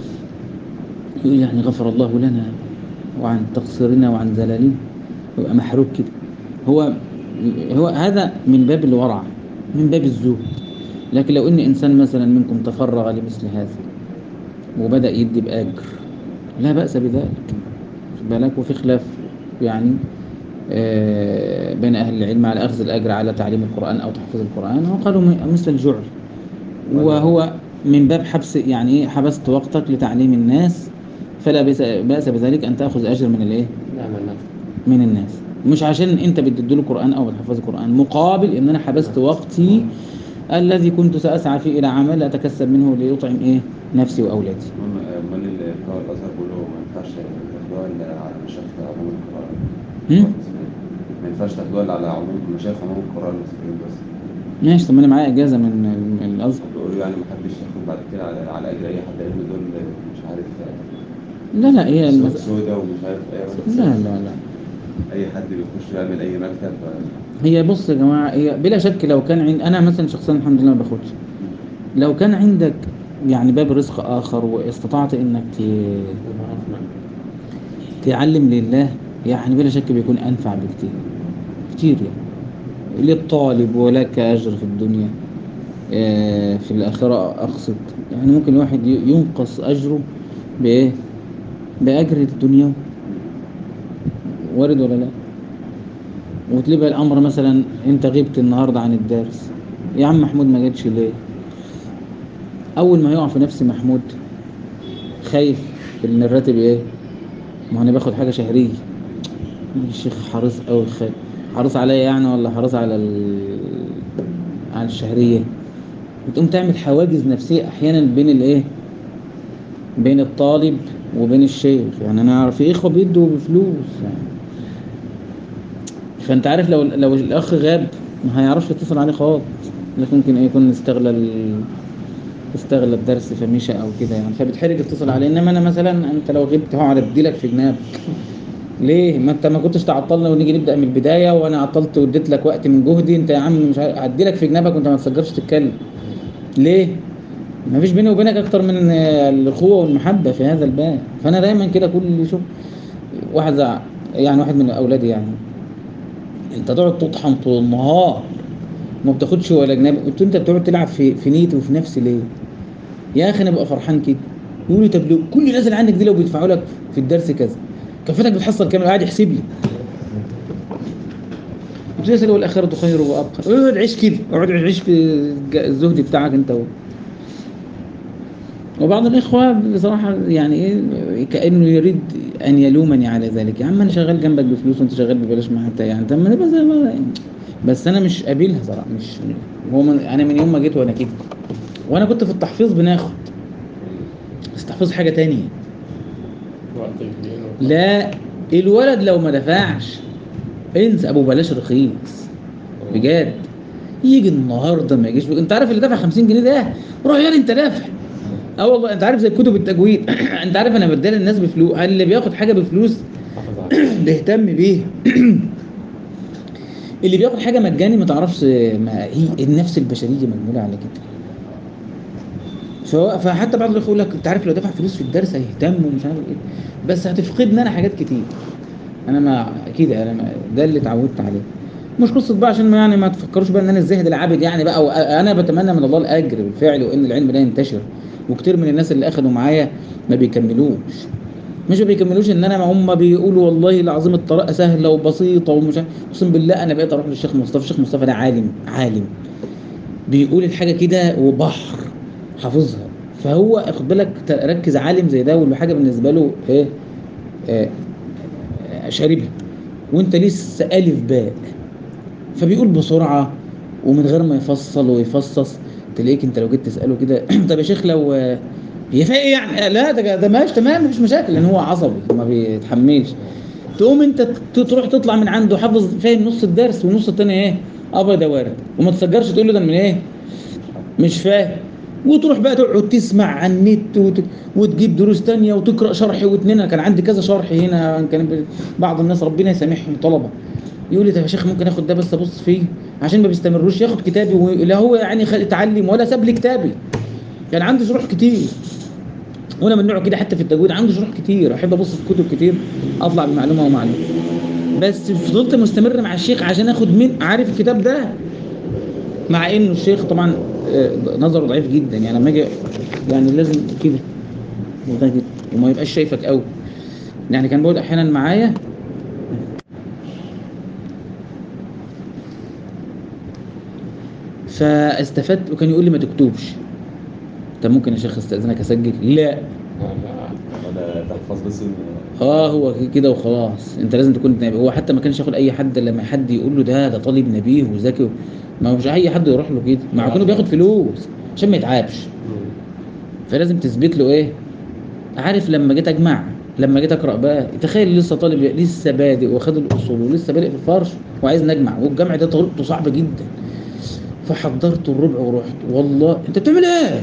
A: يقول يعني غفر الله لنا وعن تقصيرنا وعن زلالنا يبقى محروق كده هو هو هذا من باب الورع من باب الزهد لكن لو ان انسان مثلا منكم تفرغ لمثل هذا وبدا يدي باجر لا باس بذلك خد بالك وفي خلاف يعني آه، بين اهل العلم على اخذ الاجر على تعليم القران او تحفيظ القران وقالوا م- مثل الجعل وهو من باب حبس يعني ايه حبست وقتك لتعليم الناس فلا بأس- باس بذلك ان تاخذ اجر من الايه
B: نعم نعم
A: من الناس مش عشان انت بتديله قران او بتحفظ قران مقابل ان انا حبست وقتي الذي كنت ساسعى فيه الى عمل اتكسب منه ليطعم ايه نفسي واولادي
C: امال اللي بتوع الازهر بيقولوا ما ينفعش تاخدوها الا على مشايخ عموم القران
A: هم؟
C: ما ينفعش تاخدوها الا على عموم مشايخ عموم القران المسلمين بس
A: ماشي طب ما انا معايا اجازه من من الازهر
C: بيقولوا يعني ما حدش ياخد بعد كده على على اجر اي حد لان دول مش عارف
A: لا لا هي
C: سود
A: المس...
C: سودا ومش عارف ايه
A: لا لا لا
C: اي حد بيخش يعمل اي مكتب
A: هي بص يا جماعه هي بلا شك لو كان عند انا مثلا شخصيا الحمد لله ما باخدش لو كان عندك يعني باب رزق اخر واستطعت انك ت...
B: المعروف نعم
A: تعلم لله يعني بلا شك بيكون انفع بكتير كتير يعني للطالب ولك اجر في الدنيا آه، في الاخره اقصد يعني ممكن الواحد ي- ينقص اجره بايه باجر الدنيا وارد ولا لا وتلاقي الامر مثلا انت غبت النهارده عن الدرس يا عم محمود ما جاتش ليه اول ما يقع في نفس محمود خايف ان الراتب ايه ما هو انا باخد حاجه شهريه الشيخ حريص قوي خ... حريص عليا يعني ولا حريص على ال... على الشهريه بتقوم تعمل حواجز نفسيه احيانا بين الايه بين الطالب وبين الشيخ يعني انا اعرف في اخوه بيدوا بفلوس يعني فانت عارف لو لو الاخ غاب ما هيعرفش يتصل عليه خالص لكن ممكن ايه يكون استغلى ال... استغلى الدرس فمشى او كده يعني فبتحرج اتصل عليه انما انا مثلا انت لو غبت هقعد اديلك في جنابك ليه ما انت ما كنتش تعطلنا ونيجي نبدا من البدايه وانا عطلت واديت لك وقت من جهدي انت يا عم مش عارف- هديلك في جنابك وانت ما تسجلش تتكلم ليه ما فيش بيني وبينك اكتر من آه، الاخوه والمحبه في هذا الباب فانا دايما كده كل شوف واحد زع- يعني واحد من اولادي يعني انت تقعد تطحن طول النهار ما بتاخدش ولا جناب قلت له انت بتقعد تلعب في في نيتي وفي نفسي ليه يا اخي انا ببقى فرحان كده يقول لي طب لو كل الناس اللي عندك دي لو بيدفعوا لك في الدرس كذا كفتك بتحصل كام قاعد يحسب لي قلت له يا سيدي والاخره خير وابقى اقعد عيش كده اقعد عيش في الج- الزهد بتاعك انت و... وبعض الإخوة بصراحة يعني إيه كأنه يريد أن يلومني على ذلك يا عم أنا شغال جنبك بفلوس وأنت شغال ببلاش ما حتى يعني طب ما نبقى زي بعض يعني. بس أنا مش قابلها صراحة مش هو من أنا من يوم ما جيت وأنا كده وأنا كنت في التحفيظ بناخد بس التحفيظ حاجة تانية
B: وقت الدين و-
A: لا الولد لو ما دفعش انسى ابو بلاش رخيص بجد يجي النهارده ما يجيش انت عارف اللي دافع 50 جنيه ده روح يا انت دافع اه والله انت عارف زي كتب التجويد انت عارف انا بدال الناس بفلوس اللي بياخد حاجه بفلوس
B: حافظ عليه
A: بيهتم بيها اللي بياخد حاجه مجاني ما تعرفش ما هي النفس البشريه مجموله على كده فهو- فحتى بعض الاخوه يقول لك انت عارف لو دفع فلوس في الدرس هيهتم ومش عارف ايه بس هتفقدني انا حاجات كتير انا ما اكيد انا ما ده اللي اتعودت عليه مش قصه بقى عشان ما يعني ما تفكروش بقى ان انا الزاهد العابد يعني بقى وانا بتمنى من الله الاجر بالفعل وان العلم ده ينتشر وكتير من الناس اللي اخذوا معايا ما بيكملوش مش ما بيكملوش ان انا ما هم بيقولوا والله العظيم الطريقه سهله وبسيطه ومش عارف- اقسم بالله انا بقيت اروح للشيخ مصطفى الشيخ مصطفى ده عالم عالم بيقول الحاجه كده وبحر حافظها فهو خد بالك ت- ركز عالم زي ده والحاجه بالنسبه له ايه آه، آه، شاربها وانت لسه الف باء فبيقول بسرعه ومن غير ما يفصل ويفصص تلاقيك انت لو جيت تساله كده طب يا شيخ لو آه، هي فيها ايه يعني آه، لا ده ده ماشي تمام مفيش مشاكل لان هو عصبي ما بيتحملش تقوم انت ت- تروح تطلع من عنده حافظ فاهم نص الدرس والنص التاني ايه ابيض يا وارد وما تسجرش تقول له ده من ايه مش فاهم وتروح بقى تقعد تسمع عن النت وت... وتجيب دروس تانية وتقرا شرح واتنين انا كان عندي كذا شرح هنا كان ب- بعض الناس ربنا يسامحهم طلبه يقول لي طب يا شيخ ممكن اخد ده بس ابص فيه عشان ما بيستمروش ياخد كتابي و... لا هو يعني خ- اتعلم ولا ساب لي كتابي كان عندي شروح كتير وانا من نوع كده حتى في التجويد عندي شروح كتير احب ابص في كتب كتير اطلع بمعلومه ومعلومه بس فضلت مستمر مع الشيخ عشان اخد من عارف الكتاب ده مع انه الشيخ طبعا آه، نظره ضعيف جدا يعني لما اجي يعني لازم كده وده كده وما يبقاش شايفك قوي يعني كان بيقعد احيانا معايا فاستفدت وكان يقول لي ما تكتبش طب ممكن يا شيخ استاذنك اسجل لا
C: ولا تحفظ بس ال-
A: اه هو كده وخلاص انت لازم تكون نبي هو حتى ما كانش ياخد اي حد لما حد يقول له ده ده طالب نبيه وذكي ما هو مش اي حد يروح له كده مع كونه بياخد فلوس عشان ما يتعبش فلازم تثبت له ايه عارف لما جيت اجمع لما جيت اقرا بقى تخيل لسه طالب لسه بادئ واخد الاصول ولسه بادئ في الفرش وعايز نجمع والجمع ده طريقته صعبه جدا فحضرت الربع ورحت والله انت بتعمل ايه؟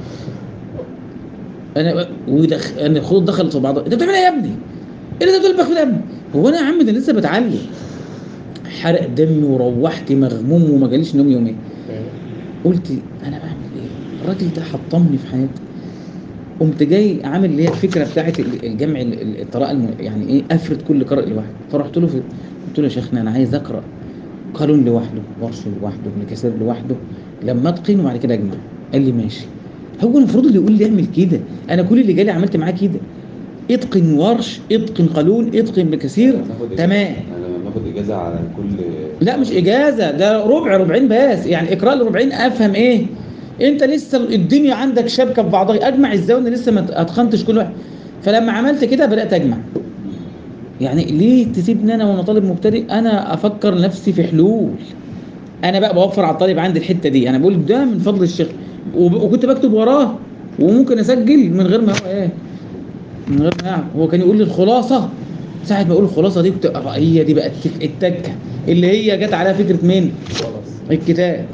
A: انا ودخ... انا الخطوط دخلت في بعضها انت بتعمل ايه يا ابني؟ ايه اللي انت بتقول في دم؟ هو انا يا عم ده لسه بتعلم حرق دمي وروحت مغموم وما جاليش نوم يومين قلت انا بعمل ايه؟ الراجل ده حطمني في حياتي قمت جاي عامل اللي هي الفكره بتاعت ال- الجمع ال- ال- القراءه الم... يعني ايه افرد كل قارئ لوحده فرحت له في قلت له يا شيخنا انا عايز اقرا قانون لوحده ورش لوحده ابن كثير لوحده لما اتقن وبعد كده اجمع قال لي ماشي هو المفروض اللي يقول لي اعمل كده انا كل اللي جالي عملت معاه كده اتقن ورش اتقن قانون اتقن ابن كثير
C: ناخد إجازة-
A: تمام
C: انا لما باخد اجازه على كل
A: لا مش اجازه ده ربع ربعين بس يعني اقراء لربعين افهم ايه انت لسه الدنيا عندك شبكه في بعضها اجمع ازاي وانا لسه ما اتقنتش كل واحد فلما عملت كده بدات اجمع يعني ليه تسيبني انا وانا طالب مبتدئ انا افكر نفسي في حلول انا بقى بوفر على الطالب عندي الحته دي انا بقول ده من فضل الشيخ وب- وكنت بكتب وراه وممكن اسجل من غير ما هو ايه من غير ما يعرف هو كان يقول لي الخلاصه ساعه ما يقول الخلاصه دي كنت أبقى هي دي بقى التك- التكه اللي هي جت عليها فكره مين
B: خلاص
A: الكتاب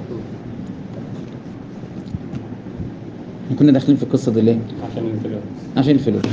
A: كنا داخلين في القصه دي ليه
B: عشان الفلوس
A: عشان الفلوس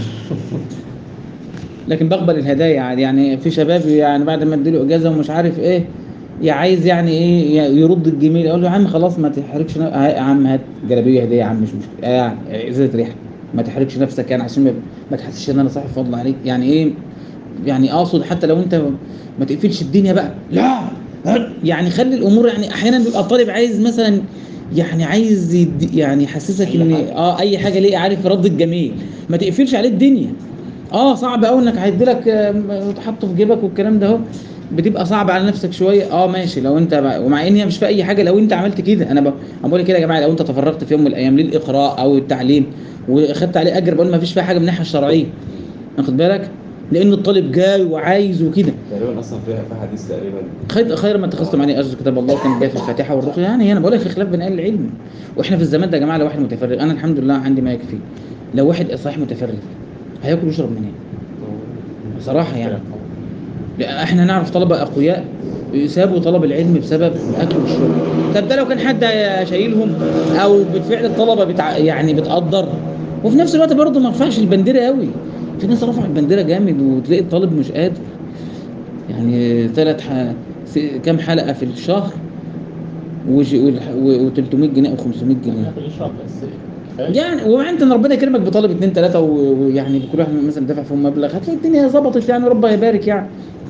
A: لكن بقبل الهدايا عادي يعني في شباب يعني بعد ما اديله اجازه ومش عارف ايه يا عايز يعني ايه ي- يرد الجميل اقول له يا عم خلاص ما تحركش ن- آه يا عم هات جلابيه هديه يا عم مش مشكله آه يعني ازازه ريحه ما تحركش نفسك يعني عشان ما, ما تحسش ان انا صاحب فضل عليك يعني ايه يعني اقصد حتى لو انت ما تقفلش الدنيا بقى لا يعني خلي الامور يعني احيانا بيبقى الطالب عايز مثلا يعني عايز يد- يعني يحسسك
B: أي
A: ان
B: حاجة.
A: اه اي حاجه ليه عارف رد الجميل ما تقفلش عليه الدنيا اه صعب قوي انك هيدي لك تحطه في جيبك والكلام ده اهو بتبقى صعب على نفسك شويه اه ماشي لو انت بقى ومع ان هي مش في اي حاجه لو انت عملت كده انا ب- أنا بقول كده يا جماعه لو انت تفرغت في يوم من الايام للاقراء او التعليم واخدت عليه اجر بقول ما فيش فيها حاجه من الناحيه الشرعيه واخد بالك لان الطالب جاي وعايز وكده
C: تقريبا اصلا في في حديث تقريبا
A: خير خير ما اتخذتم عليه اجر كتاب الله كان جاي في الفاتحه والرقيه يعني انا بقول لك في خلاف بين اهل العلم واحنا في الزمان ده يا جماعه لو واحد متفرغ انا الحمد لله عندي ما يكفي لو واحد صحيح متفرغ هياكل ويشرب منين؟ بصراحه يعني لا، احنا نعرف طلبه اقوياء سابوا طلب العلم بسبب الاكل والشرب طب ده لو كان حد شايلهم او بالفعل الطلبه بتع... يعني بتقدر وفي نفس الوقت برضه ما رفعش البنديره قوي في ناس رفعت البنديره جامد وتلاقي الطالب مش قادر يعني ثلاث ح... س- كام حلقه في الشهر و300 جنيه او 500 جنيه
B: ياكل يشرب بس كفايه
A: يعني ومع انت ان ربنا يكرمك بطالب اتنين تلاته و- ويعني كل واحد مثلا دافع فيهم مبلغ هتلاقي الدنيا ظبطت يعني ربنا يبارك يعني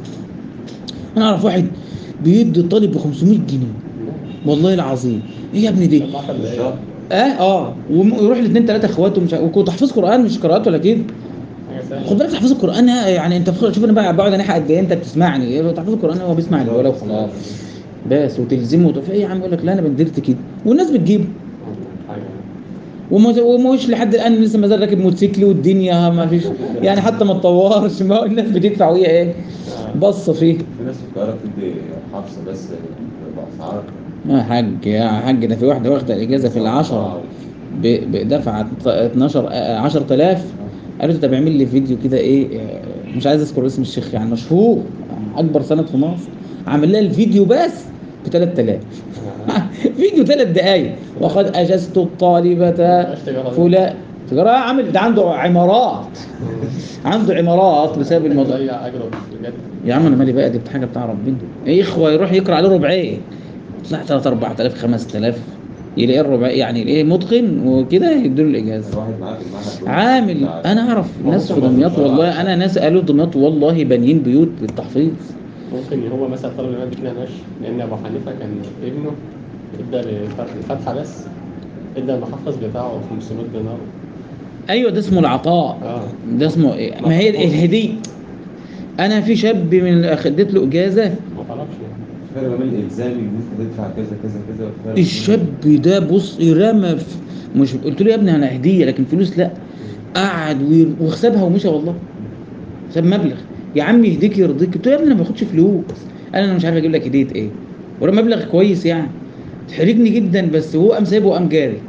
A: انا اعرف واحد بيدي الطالب ب 500 جنيه والله العظيم ايه يا ابني دي؟
B: طب 10 دقايق
C: شهر
A: اه اه وم- ويروح لاثنين ثلاثه اخواته مش وكنت تحفظ قران مش قراءات ولا كده
B: حاجه سهله
A: خد بالك تحفظ القران يعني انت فخر- شوف انا بقى بقعد اناحي قد ايه انت بتسمعني إيه، تحفظ القران هو بيسمع الولا وخلاص بس وتلزمه وتقول ايه يا عم يقول لك لا انا بندرت كده والناس بتجيبه
B: حاجه
A: وما ومش لحد الان لسه ما زال راكب موتوسيكل والدنيا ما فيش يعني حتى ما تطورش ما هو الناس بتدفع وهي ايه بصه فيه
C: في ناس في القاهره بتدي حفصه بس باسعار
A: يا حاج يا حاج ده في واحده واخده اجازه في العشرة ب- بدفعت 12 آه، 10000 قالت طب اعمل لي فيديو كده ايه آه، مش عايز اذكر اسم الشيخ يعني مشهور اكبر سند في مصر عامل لها الفيديو بس ب 3000 فيديو ثلاث دقايق وقد اجزت الطالبه فلان تجاره عامل ده عنده عمارات عنده عمارات بسبب الموضوع
B: ضيع اجره بجد
A: يا عم انا مالي بقى دي حاجه بتاع ربنا ايه اخوه يروح يقرا عليه ربعين طلع 3 4000 5000 يلاقي الربع يعني ايه متقن وكده يدوا له الاجازه
C: الواحد معاه في المعهد
A: عامل انا اعرف ناس في دمياط والله انا ناس قالوا دمياط والله بانيين بيوت للتحفيظ
B: ممكن هو مثلا طلب الامام كده ماشي لان ابو حنيفه كان ابنه ادى الفتحه بس ادى المحفظ بتاعه 500 دينار
A: ايوه ده اسمه العطاء
B: اه
A: ده اسمه إيه؟ ما هي الهديه انا في شاب من الأخ- اديت له اجازه
B: ما طلبش
C: فرق ما بين الالزامي ان انت تدفع كذا كذا كذا والفرق
A: الشاب ده بص رمى في مش قلت له يا ابني انا هديه لكن فلوس لا قعد وير- وحسبها ومشى والله ساب مبلغ يا عم يهديك يرضيك قلت له يا ابني انا ما باخدش فلوس قال انا مش عارف اجيب لك هديه ايه ورا مبلغ كويس يعني تحرجني جدا بس هو قام سايبه وقام جاري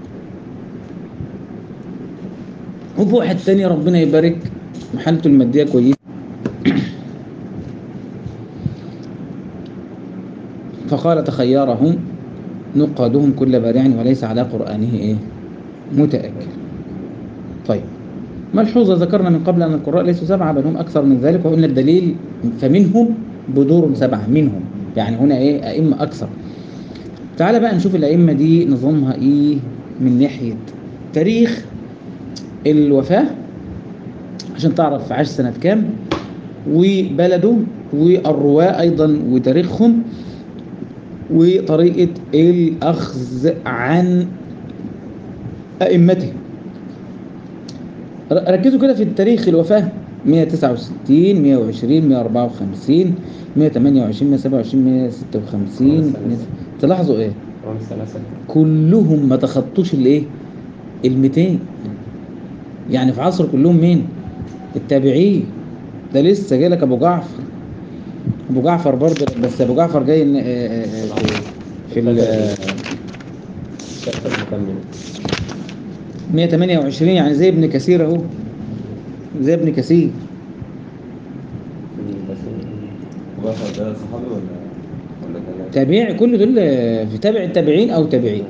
A: وفي واحد تاني ربنا يبارك حالته الماديه كويسه فقال تخيرهم نقادهم كل بارع وليس على قرآنه إيه متأكل طيب ملحوظة ذكرنا من قبل أن القراء ليسوا سبعة بل هم أكثر من ذلك وقلنا الدليل فمنهم بدور سبعة منهم يعني هنا إيه أئمة أكثر تعال بقى نشوف الأئمة دي نظامها إيه من ناحية تاريخ الوفاة عشان تعرف عاش سنة كام وبلده والرواة أيضا وتاريخهم وطريقة الأخذ عن أئمته ر- ركزوا كده في التاريخ الوفاة 169 120 154 128 127 156 تلاحظوا ايه
B: رقم الثلاثه
A: كلهم ما تخطوش الايه ال 200 يعني في عصر كلهم مين التابعين ده لسه جاي لك ابو جعفر ابو جعفر برضه بس ابو جعفر جاي إن- آه، آه، آه، في- في ال آه،
B: الثلاثه مكمل
A: 128 يعني زي ابن كثير اهو زي ابن كثير
B: بس
C: وجعفر ده صحابي ولا ولا كان
A: تابع كل دول آه، في تابع التابعين او تابعين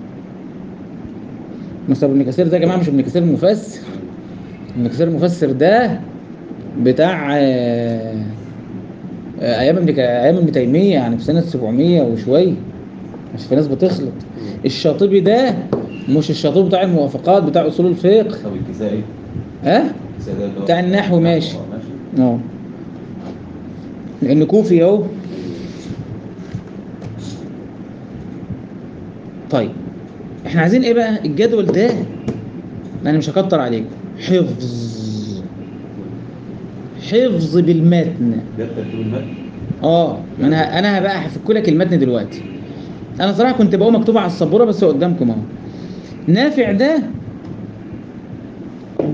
A: مستر ابن كثير ده يا جماعه مش ابن كثير المفسر ابن كثير المفسر ده بتاع آه، آه، ايام ابن ك- ايام ابن تيميه يعني في سنه 700 وشويه مش في ناس بتخلط الشاطبي ده مش الشاطبي بتاع الموافقات بتاع اصول الفقه
C: طب الكسائي
A: ها
C: الكسائي ده اللي هو
A: بتاع النحو ماشي.
C: آه، ماشي
A: اه لان كوفي اهو طيب احنا عايزين ايه بقى الجدول ده انا مش هكتر عليكم حفظ حفظ بالمتن
C: ده ترتيب المتن
A: اه ما انا انا بقى هفك لك المتن دلوقتي انا صراحه كنت بقول مكتوب على السبوره بس هو قدامكم اهو نافع ده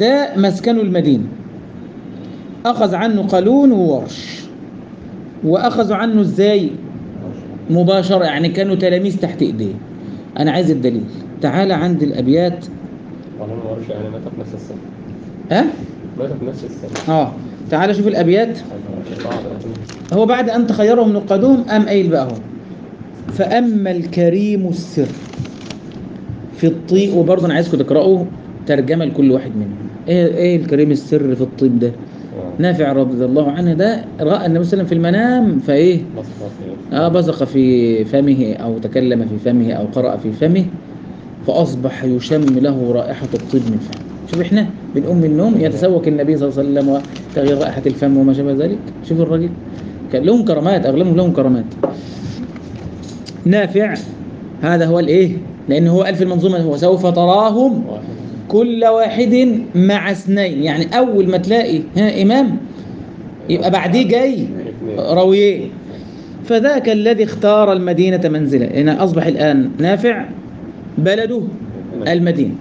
A: ده مسكنه المدينة أخذ عنه قالون وورش وأخذوا عنه إزاي مباشرة يعني كانوا تلاميذ تحت إيديه أنا عايز الدليل تعالى عند الأبيات
B: والله ما اعرفش يعني مات في نفس السنة
A: ها
B: مات في نفس السنة
A: آه تعالى شوف الأبيات
B: صعب أكيد.
A: هو بعد أن تخيرهم نقادهم أم قايل بقى هو فأما الكريم السر في الطيب وبرضه أنا عايزكم تقرأوا ترجمة لكل واحد منهم إيه إيه الكريم السر في الطيب ده
B: آه.
A: نافع رضي الله عنه ده رأى النبي صلى الله عليه وسلم في المنام فإيه
B: مصر مصر
A: آه بزق في فمه أو تكلم في فمه أو قرأ في فمه فأصبح يشم له رائحة الطيب من فمه شوف إحنا بنقوم من النوم يتسوق النبي صلى الله عليه وسلم وتغيير رائحة الفم وما شابه ذلك شوف الراجل كان لهم كرامات أغلبهم لهم كرامات نافع هذا هو الإيه لأن هو قال في المنظومة هو سوف تراهم
B: واحد
A: كل واحد مع اثنين يعني أول ما تلاقي ها إمام يبقى بعديه جاي
B: اثنين
A: راويين فذاك الذي اختار المدينة منزلا هنا أصبح الآن نافع بلده المدينة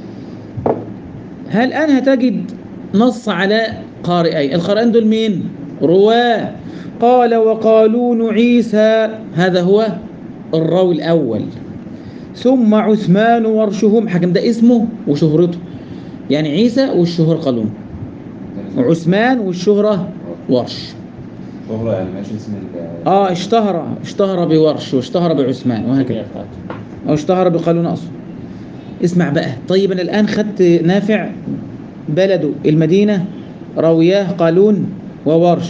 A: هل الآن هتجد نص على قارئين القارئين دول مين رواه قال وقالون عيسى هذا هو الراوي الأول ثم عثمان ورشهم حكم ده اسمه وشهرته يعني عيسى والشهرة قالون وعثمان والشهرة ورش
C: شهرة يعني ماشي اسم ال
A: اه اشتهر اشتهر بورش واشتهر بعثمان وهكذا
B: الكمية بتاعته
A: او اشتهر بقالون اصلا اسمع بقى طيب انا الان خدت نافع بلده المدينه راوياه قالون وورش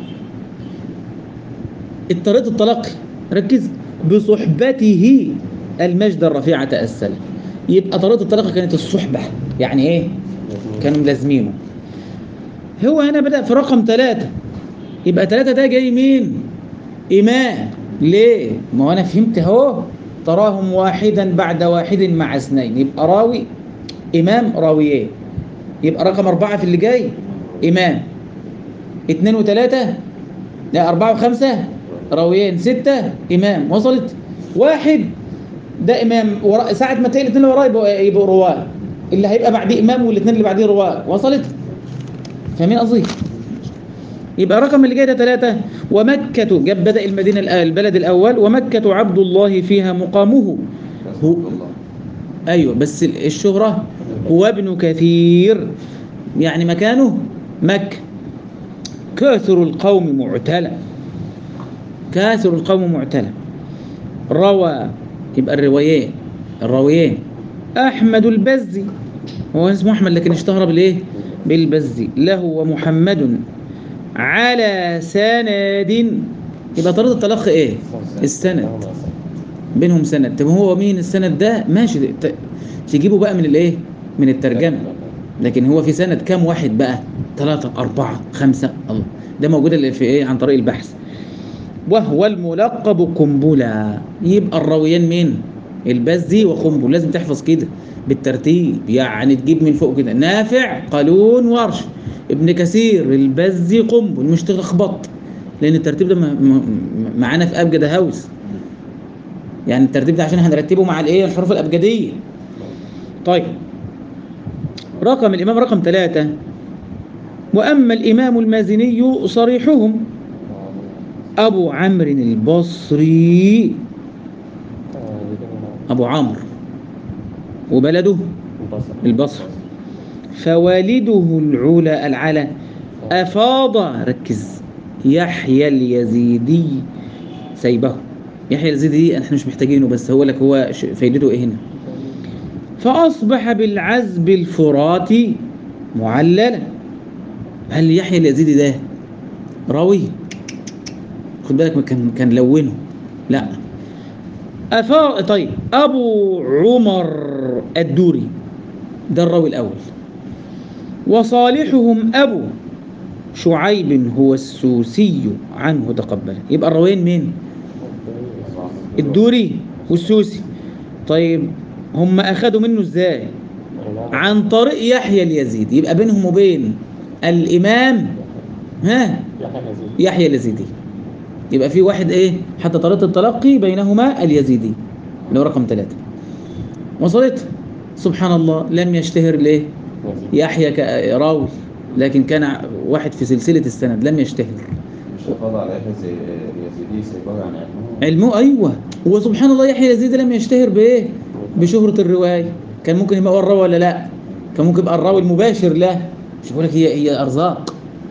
A: طريقه التلقي ركز بصحبته المجد الرفيع تأسل يبقى طريقه التلقي كانت الصحبه يعني ايه كانوا ملازمينه هو هنا بدأ في رقم ثلاثة يبقى ثلاثة ده جاي مين؟ إمام ليه؟ ما هو أنا فهمت أهو تراهم واحدا بعد واحد مع اثنين يبقى راوي إمام راويين يبقى رقم أربعة في اللي جاي إمام اثنين وثلاثة لا أربعة وخمسة راويين ستة إمام وصلت واحد ده إمام ورا ساعة ما تلاقي الاثنين اللي وراه يبقوا يبقوا رواه اللي هيبقى بعديه إمام والاثنين اللي بعديه رواه وصلت؟ فاهمين قصدي؟ يبقى رقم اللي جاي ده ثلاثة ومكة جاب بدأ المدينة الأ- البلد الأول ومكة عبد الله فيها مقامه هو
C: الله
A: أيوة بس ال- الشهرة هو ابن كثير يعني مكانه مكة كاثر القوم معتلى كاثر القوم معتلى روى يبقى الروايين الراويين أحمد البزي هو اسمه أحمد لكن اشتهر بالإيه؟ بالبزي له ومحمد على سند يبقى طريقة التلقي إيه؟ السند بينهم سند طب هو مين السند ده ماشي ت- تجيبه بقى من الايه من الترجمه لكن هو في سند كام واحد بقى ثلاثة أربعة خمسة الله ده موجود اللي في ايه عن طريق البحث وهو الملقب قنبلة يبقى الراويين مين البزي وقنبل لازم تحفظ كده بالترتيب يعني تجيب من فوق كده نافع قالون ورش ابن كثير البزي قنبل مش تلخبط لان الترتيب ده م- م- معانا في ابجد هاوس يعني الترتيب ده عشان هنرتبه مع الايه الحروف الابجديه طيب رقم الامام رقم ثلاثة واما الامام المازني صريحهم ابو عمرو البصري ابو عمرو وبلده البصر فوالده العلا العلا افاض ركز يحيى اليزيدي سيبه يحيى اليزيدي احنا مش محتاجينه بس هو لك هو ش- فايدته ايه هنا فاصبح بالعزب الفراتي معللا هل يحيى اليزيدي ده راوي خد بالك ما كان كان لونه لا أفا طيب أبو عمر الدوري ده الراوي الأول وصالحهم أبو شعيب هو السوسي عنه تقبل يبقى الراويين مين؟ الدوري والسوسي طيب هم أخذوا منه إزاي؟ عن طريق يحيى اليزيدي يبقى بينهم وبين الإمام ها يحيى اليزيدي يبقى في واحد ايه حتى طريقة التلقي بينهما اليزيدي اللي هو رقم ثلاثة وصلت سبحان الله لم يشتهر ليه يحيى ك- راوي لكن كان ع- واحد في سلسلة السند لم يشتهر
C: مش القضاء على يحيى زي يزيدي سيبوي عن علمه
A: علمه أيوه وسبحان الله يحيى يزيد لم يشتهر بإيه بشهرة الرواية كان ممكن يبقى هو الراوي ولا لا كان ممكن يبقى الراوي المباشر له مش بقول لك هي هي أرزاق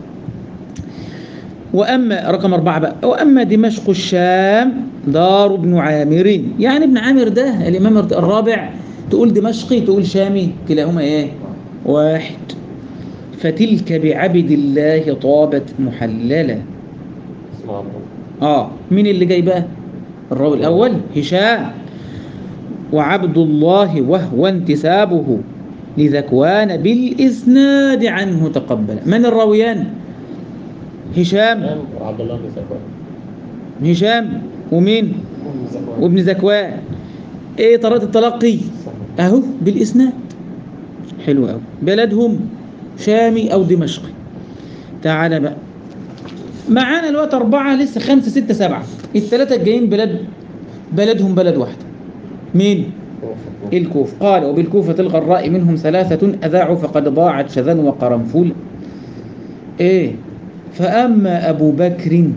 A: وأما رقم أربعة بقى وأما دمشق الشام دار ابن عامر يعني ابن عامر ده الإمام الرابع تقول دمشقي تقول شامي كلاهما إيه واحد فتلك بعبد الله طابت محللة
B: اسمه عمرو
A: اه مين اللي جاي بقى الراوي الاول هشام وعبد الله وهو انتسابه لذكوان بالاسناد عنه تقبل من الراويان هشام
B: كان وعبد الله بن زكوان
A: هشام ومين
B: بن زكوان
A: وابن زكوان ايه طريقه التلقي
B: صحيح.
A: اهو بالاسناد حلو قوي بلدهم شامي او دمشقي تعالى بقى معانا الوقت أربعة لسه خمسة ستة سبعة الثلاثة الجايين بلد بلدهم بلد واحدة مين؟ الكوف قال وبالكوفة الغراء منهم ثلاثة أذاعوا فقد ضاعت شذا وقرنفل إيه فأما أبو بكر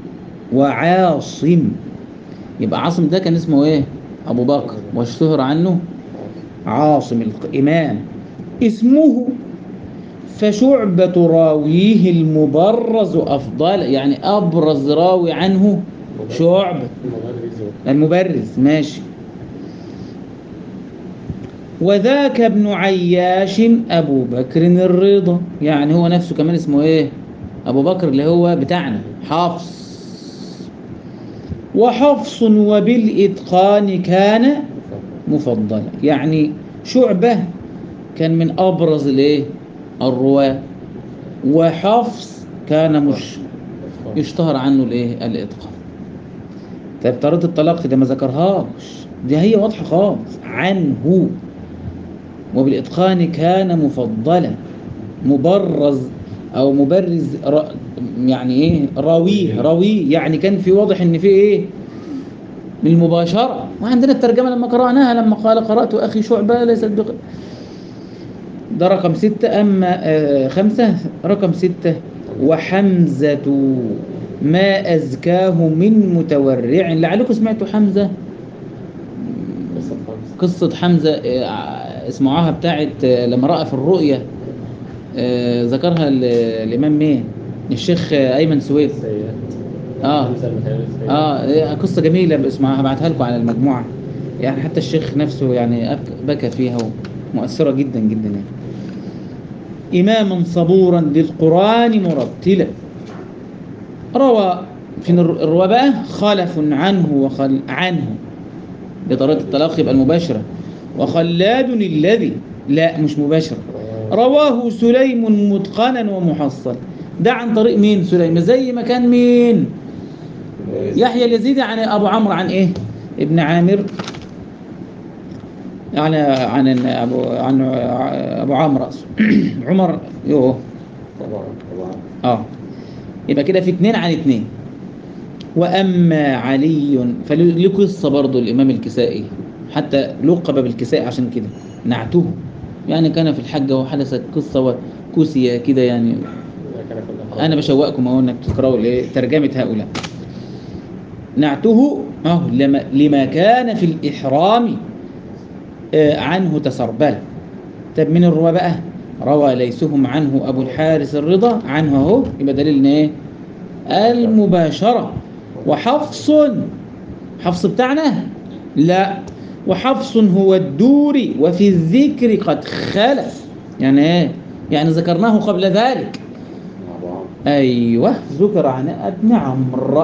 A: وعاصم يبقى عاصم ده كان اسمه إيه أبو بكر واشتهر عنه عاصم الإمام اسمه فشعبة راويه المبرز أفضل يعني أبرز راوي عنه شعبة
B: المدرس
A: المبرز ماشي وذاك ابن عياش أبو بكر الرضا يعني هو نفسه كمان اسمه إيه أبو بكر اللي هو بتاعنا حفص وحفص وبالإتقان كان مفضلا يعني شعبة كان من أبرز الإيه الرواة وحفص كان مش يشتهر عنه الإيه الإتقان طب طريقة الطلاق ده ما ذكرهاش دي هي واضحة خالص عنه وبالإتقان كان مفضلا مبرز أو مبرز را يعني إيه راويه راويه يعني كان في واضح إن في إيه بالمباشرة وعندنا الترجمة لما قرأناها لما قال قرأت أخي شعبة ليست بق... ده رقم ستة أما آه خمسة رقم ستة وحمزة ما أزكاه من متورع لعلكم سمعتوا حمزة
B: قصة خمسة
A: قصة حمزة آه، اسمعوها بتاعت آه، لما رأى في الرؤية آه، ذكرها ال- الإمام مين الشيخ آه، أيمن سويد
B: السيئات
A: آه.
B: خمسة المحيان السيئات
A: اه إيه، قصة جميلة اسمها هبعتها لكم على المجموعة يعني حتى الشيخ نفسه يعني أك- بكى فيها ومؤثرة جدا جدا يعني إماما صبورا للقرآن مرتلا روى في الر- الرواة بقى خلف عنه وخل عنه بطريقة التلقي يبقى المباشرة وخلاد الذي لا مش مباشرة رواه سليم متقنا ومحصل ده عن طريق مين سليم زي ما كان مين يحيى اليزيدي عن ابو عمرو عن ايه ابن عامر عن عن ابو عن ابو عمرو أقصد. عمر يوه
B: طبعا طبعا
A: اه يبقى كده في اتنين عن اتنين واما علي فله قصه برضه الامام الكسائي حتى لقب بالكسائي عشان كده نعته يعني كان في الحجه وحدثت قصه وكسي كده يعني
B: كان كل
A: انا بشوقكم اهو انك تقراوا الايه ترجمه هؤلاء نعته اهو لما, لما كان في الاحرام آه، عنه تسربل طب من الرواه بقى روى ليسهم عنه ابو الحارث الرضا عنه اهو يبقى دليل ان ايه المباشره وحفص حفص بتاعنا لا وحفص هو الدوري وفي الذكر قد خلف يعني ايه يعني ذكرناه قبل ذلك
C: أبو عمرو
A: ايوه ذكر عن ابن عمرو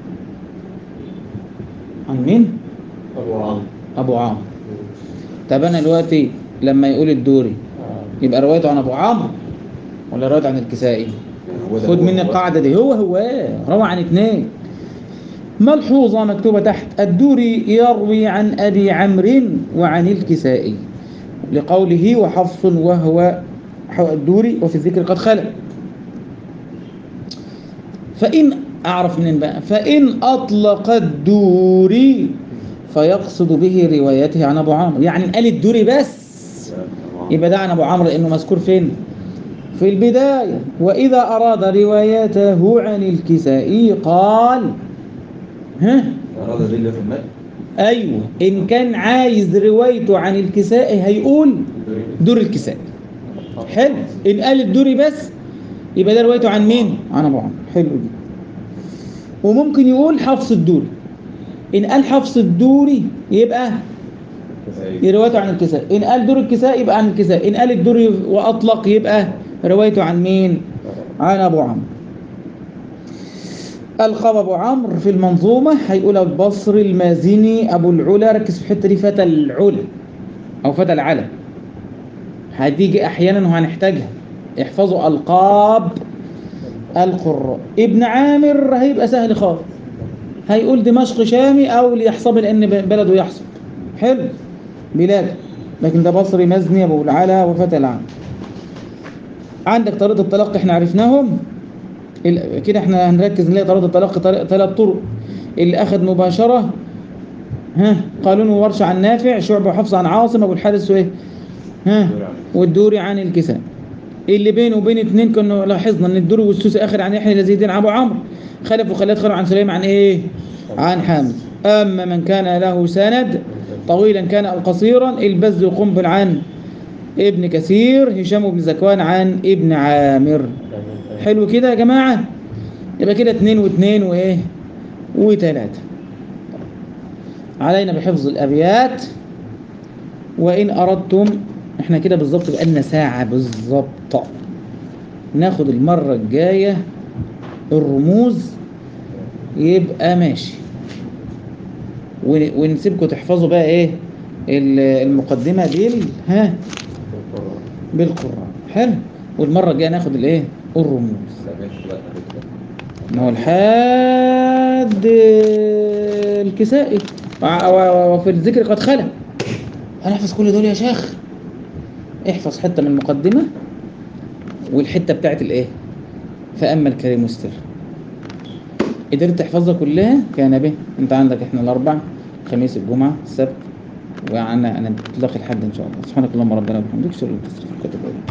A: عن مين
B: أبو عمرو
A: ابو عمرو طب انا دلوقتي لما يقول الدوري
B: آه.
A: يبقى روايته عن ابو عمرو ولا روايته عن الكسائي
C: يعني هو ده
A: خد
C: هو
A: مني
C: هو.
A: القاعده دي هو هو روى عن اثنين ملحوظه مكتوبه تحت الدوري يروي عن ابي عمرو وعن الكسائي لقوله وحفص وهو الدوري وفي الذكر قد خلق فإن أعرف منين بقى فإن أطلق الدوري فيقصد به روايته عن أبو عمرو يعني قال الدوري بس يبقى ده عن ابو عمرو لانه مذكور فين في البدايه واذا اراد روايته عن الكسائي قال ها
C: أراد دي اللي في المال
A: ايوه ان كان عايز روايته عن الكسائي هيقول دور الكسائي حلو ان قال الدوري بس يبقى ده روايته عن مين عن ابو عمرو حلو دي وممكن يقول حفص الدوري ان قال حفص الدوري يبقى روايته عن الكساء إن قال دور الكساء يبقى عن الكساء إن قال الدور وأطلق يبقى روايته عن مين عن أبو عمرو ألقب أبو عمرو في المنظومة هيقول البصري المازني أبو العلا ركز في الحتة دي فتى العلا أو فتى العلا هتيجي أحيانا وهنحتاجها احفظوا ألقاب القراء ابن عامر هيبقى سهل خالص هيقول دمشق شامي أو ليحسب لأن بلده يحسب حلو بلاد لكن ده بصري مزني ابو العلا وفتى العام عندك طريقه التلقي احنا عرفناهم ال- كده احنا هنركز نلاقي طريقه التلقي طريق ثلاث طرق اللي اخذ مباشره ها قالون وورش عن نافع شعبه وحفص عن عاصم ابو الحارث وايه ها والدوري عن الكساء اللي بينه وبين اثنين كنا لاحظنا ان الدوري والسوسي اخر عن يحيى الذي عن ابو عمرو خلف وخلات خلوا عن سليم عن ايه عن حامد اما من كان له سند طويلا كان او قصيرا البز وقنبل عن ابن كثير هشام بن زكوان عن ابن عامر حلو كده يا جماعة يبقى كده اتنين واتنين وايه وتلاتة علينا بحفظ الابيات وان اردتم احنا كده بالظبط بقالنا ساعة بالظبط ناخد المرة الجاية الرموز يبقى ماشي ون- ونسيبكم تحفظوا بقى ايه ال- المقدمة بال ها بالقرآن حلو والمرة الجاية ناخد الايه الرموز
C: لا ماشي بقى حبيبتي.
A: ما هو لحد الكسائي وع- و- وفي الذكر قد خلا هنحفظ كل دول يا شيخ احفظ حتة من المقدمة والحتة بتاعت الايه فأما الكريم السر قدرت تحفظها كلها كان به انت عندك احنا الاربع خميس الجمعة السبت وعنا انا بتلاقي الحد ان شاء الله سبحانك اللهم ربنا وبحمدك شكرا لك في الكتب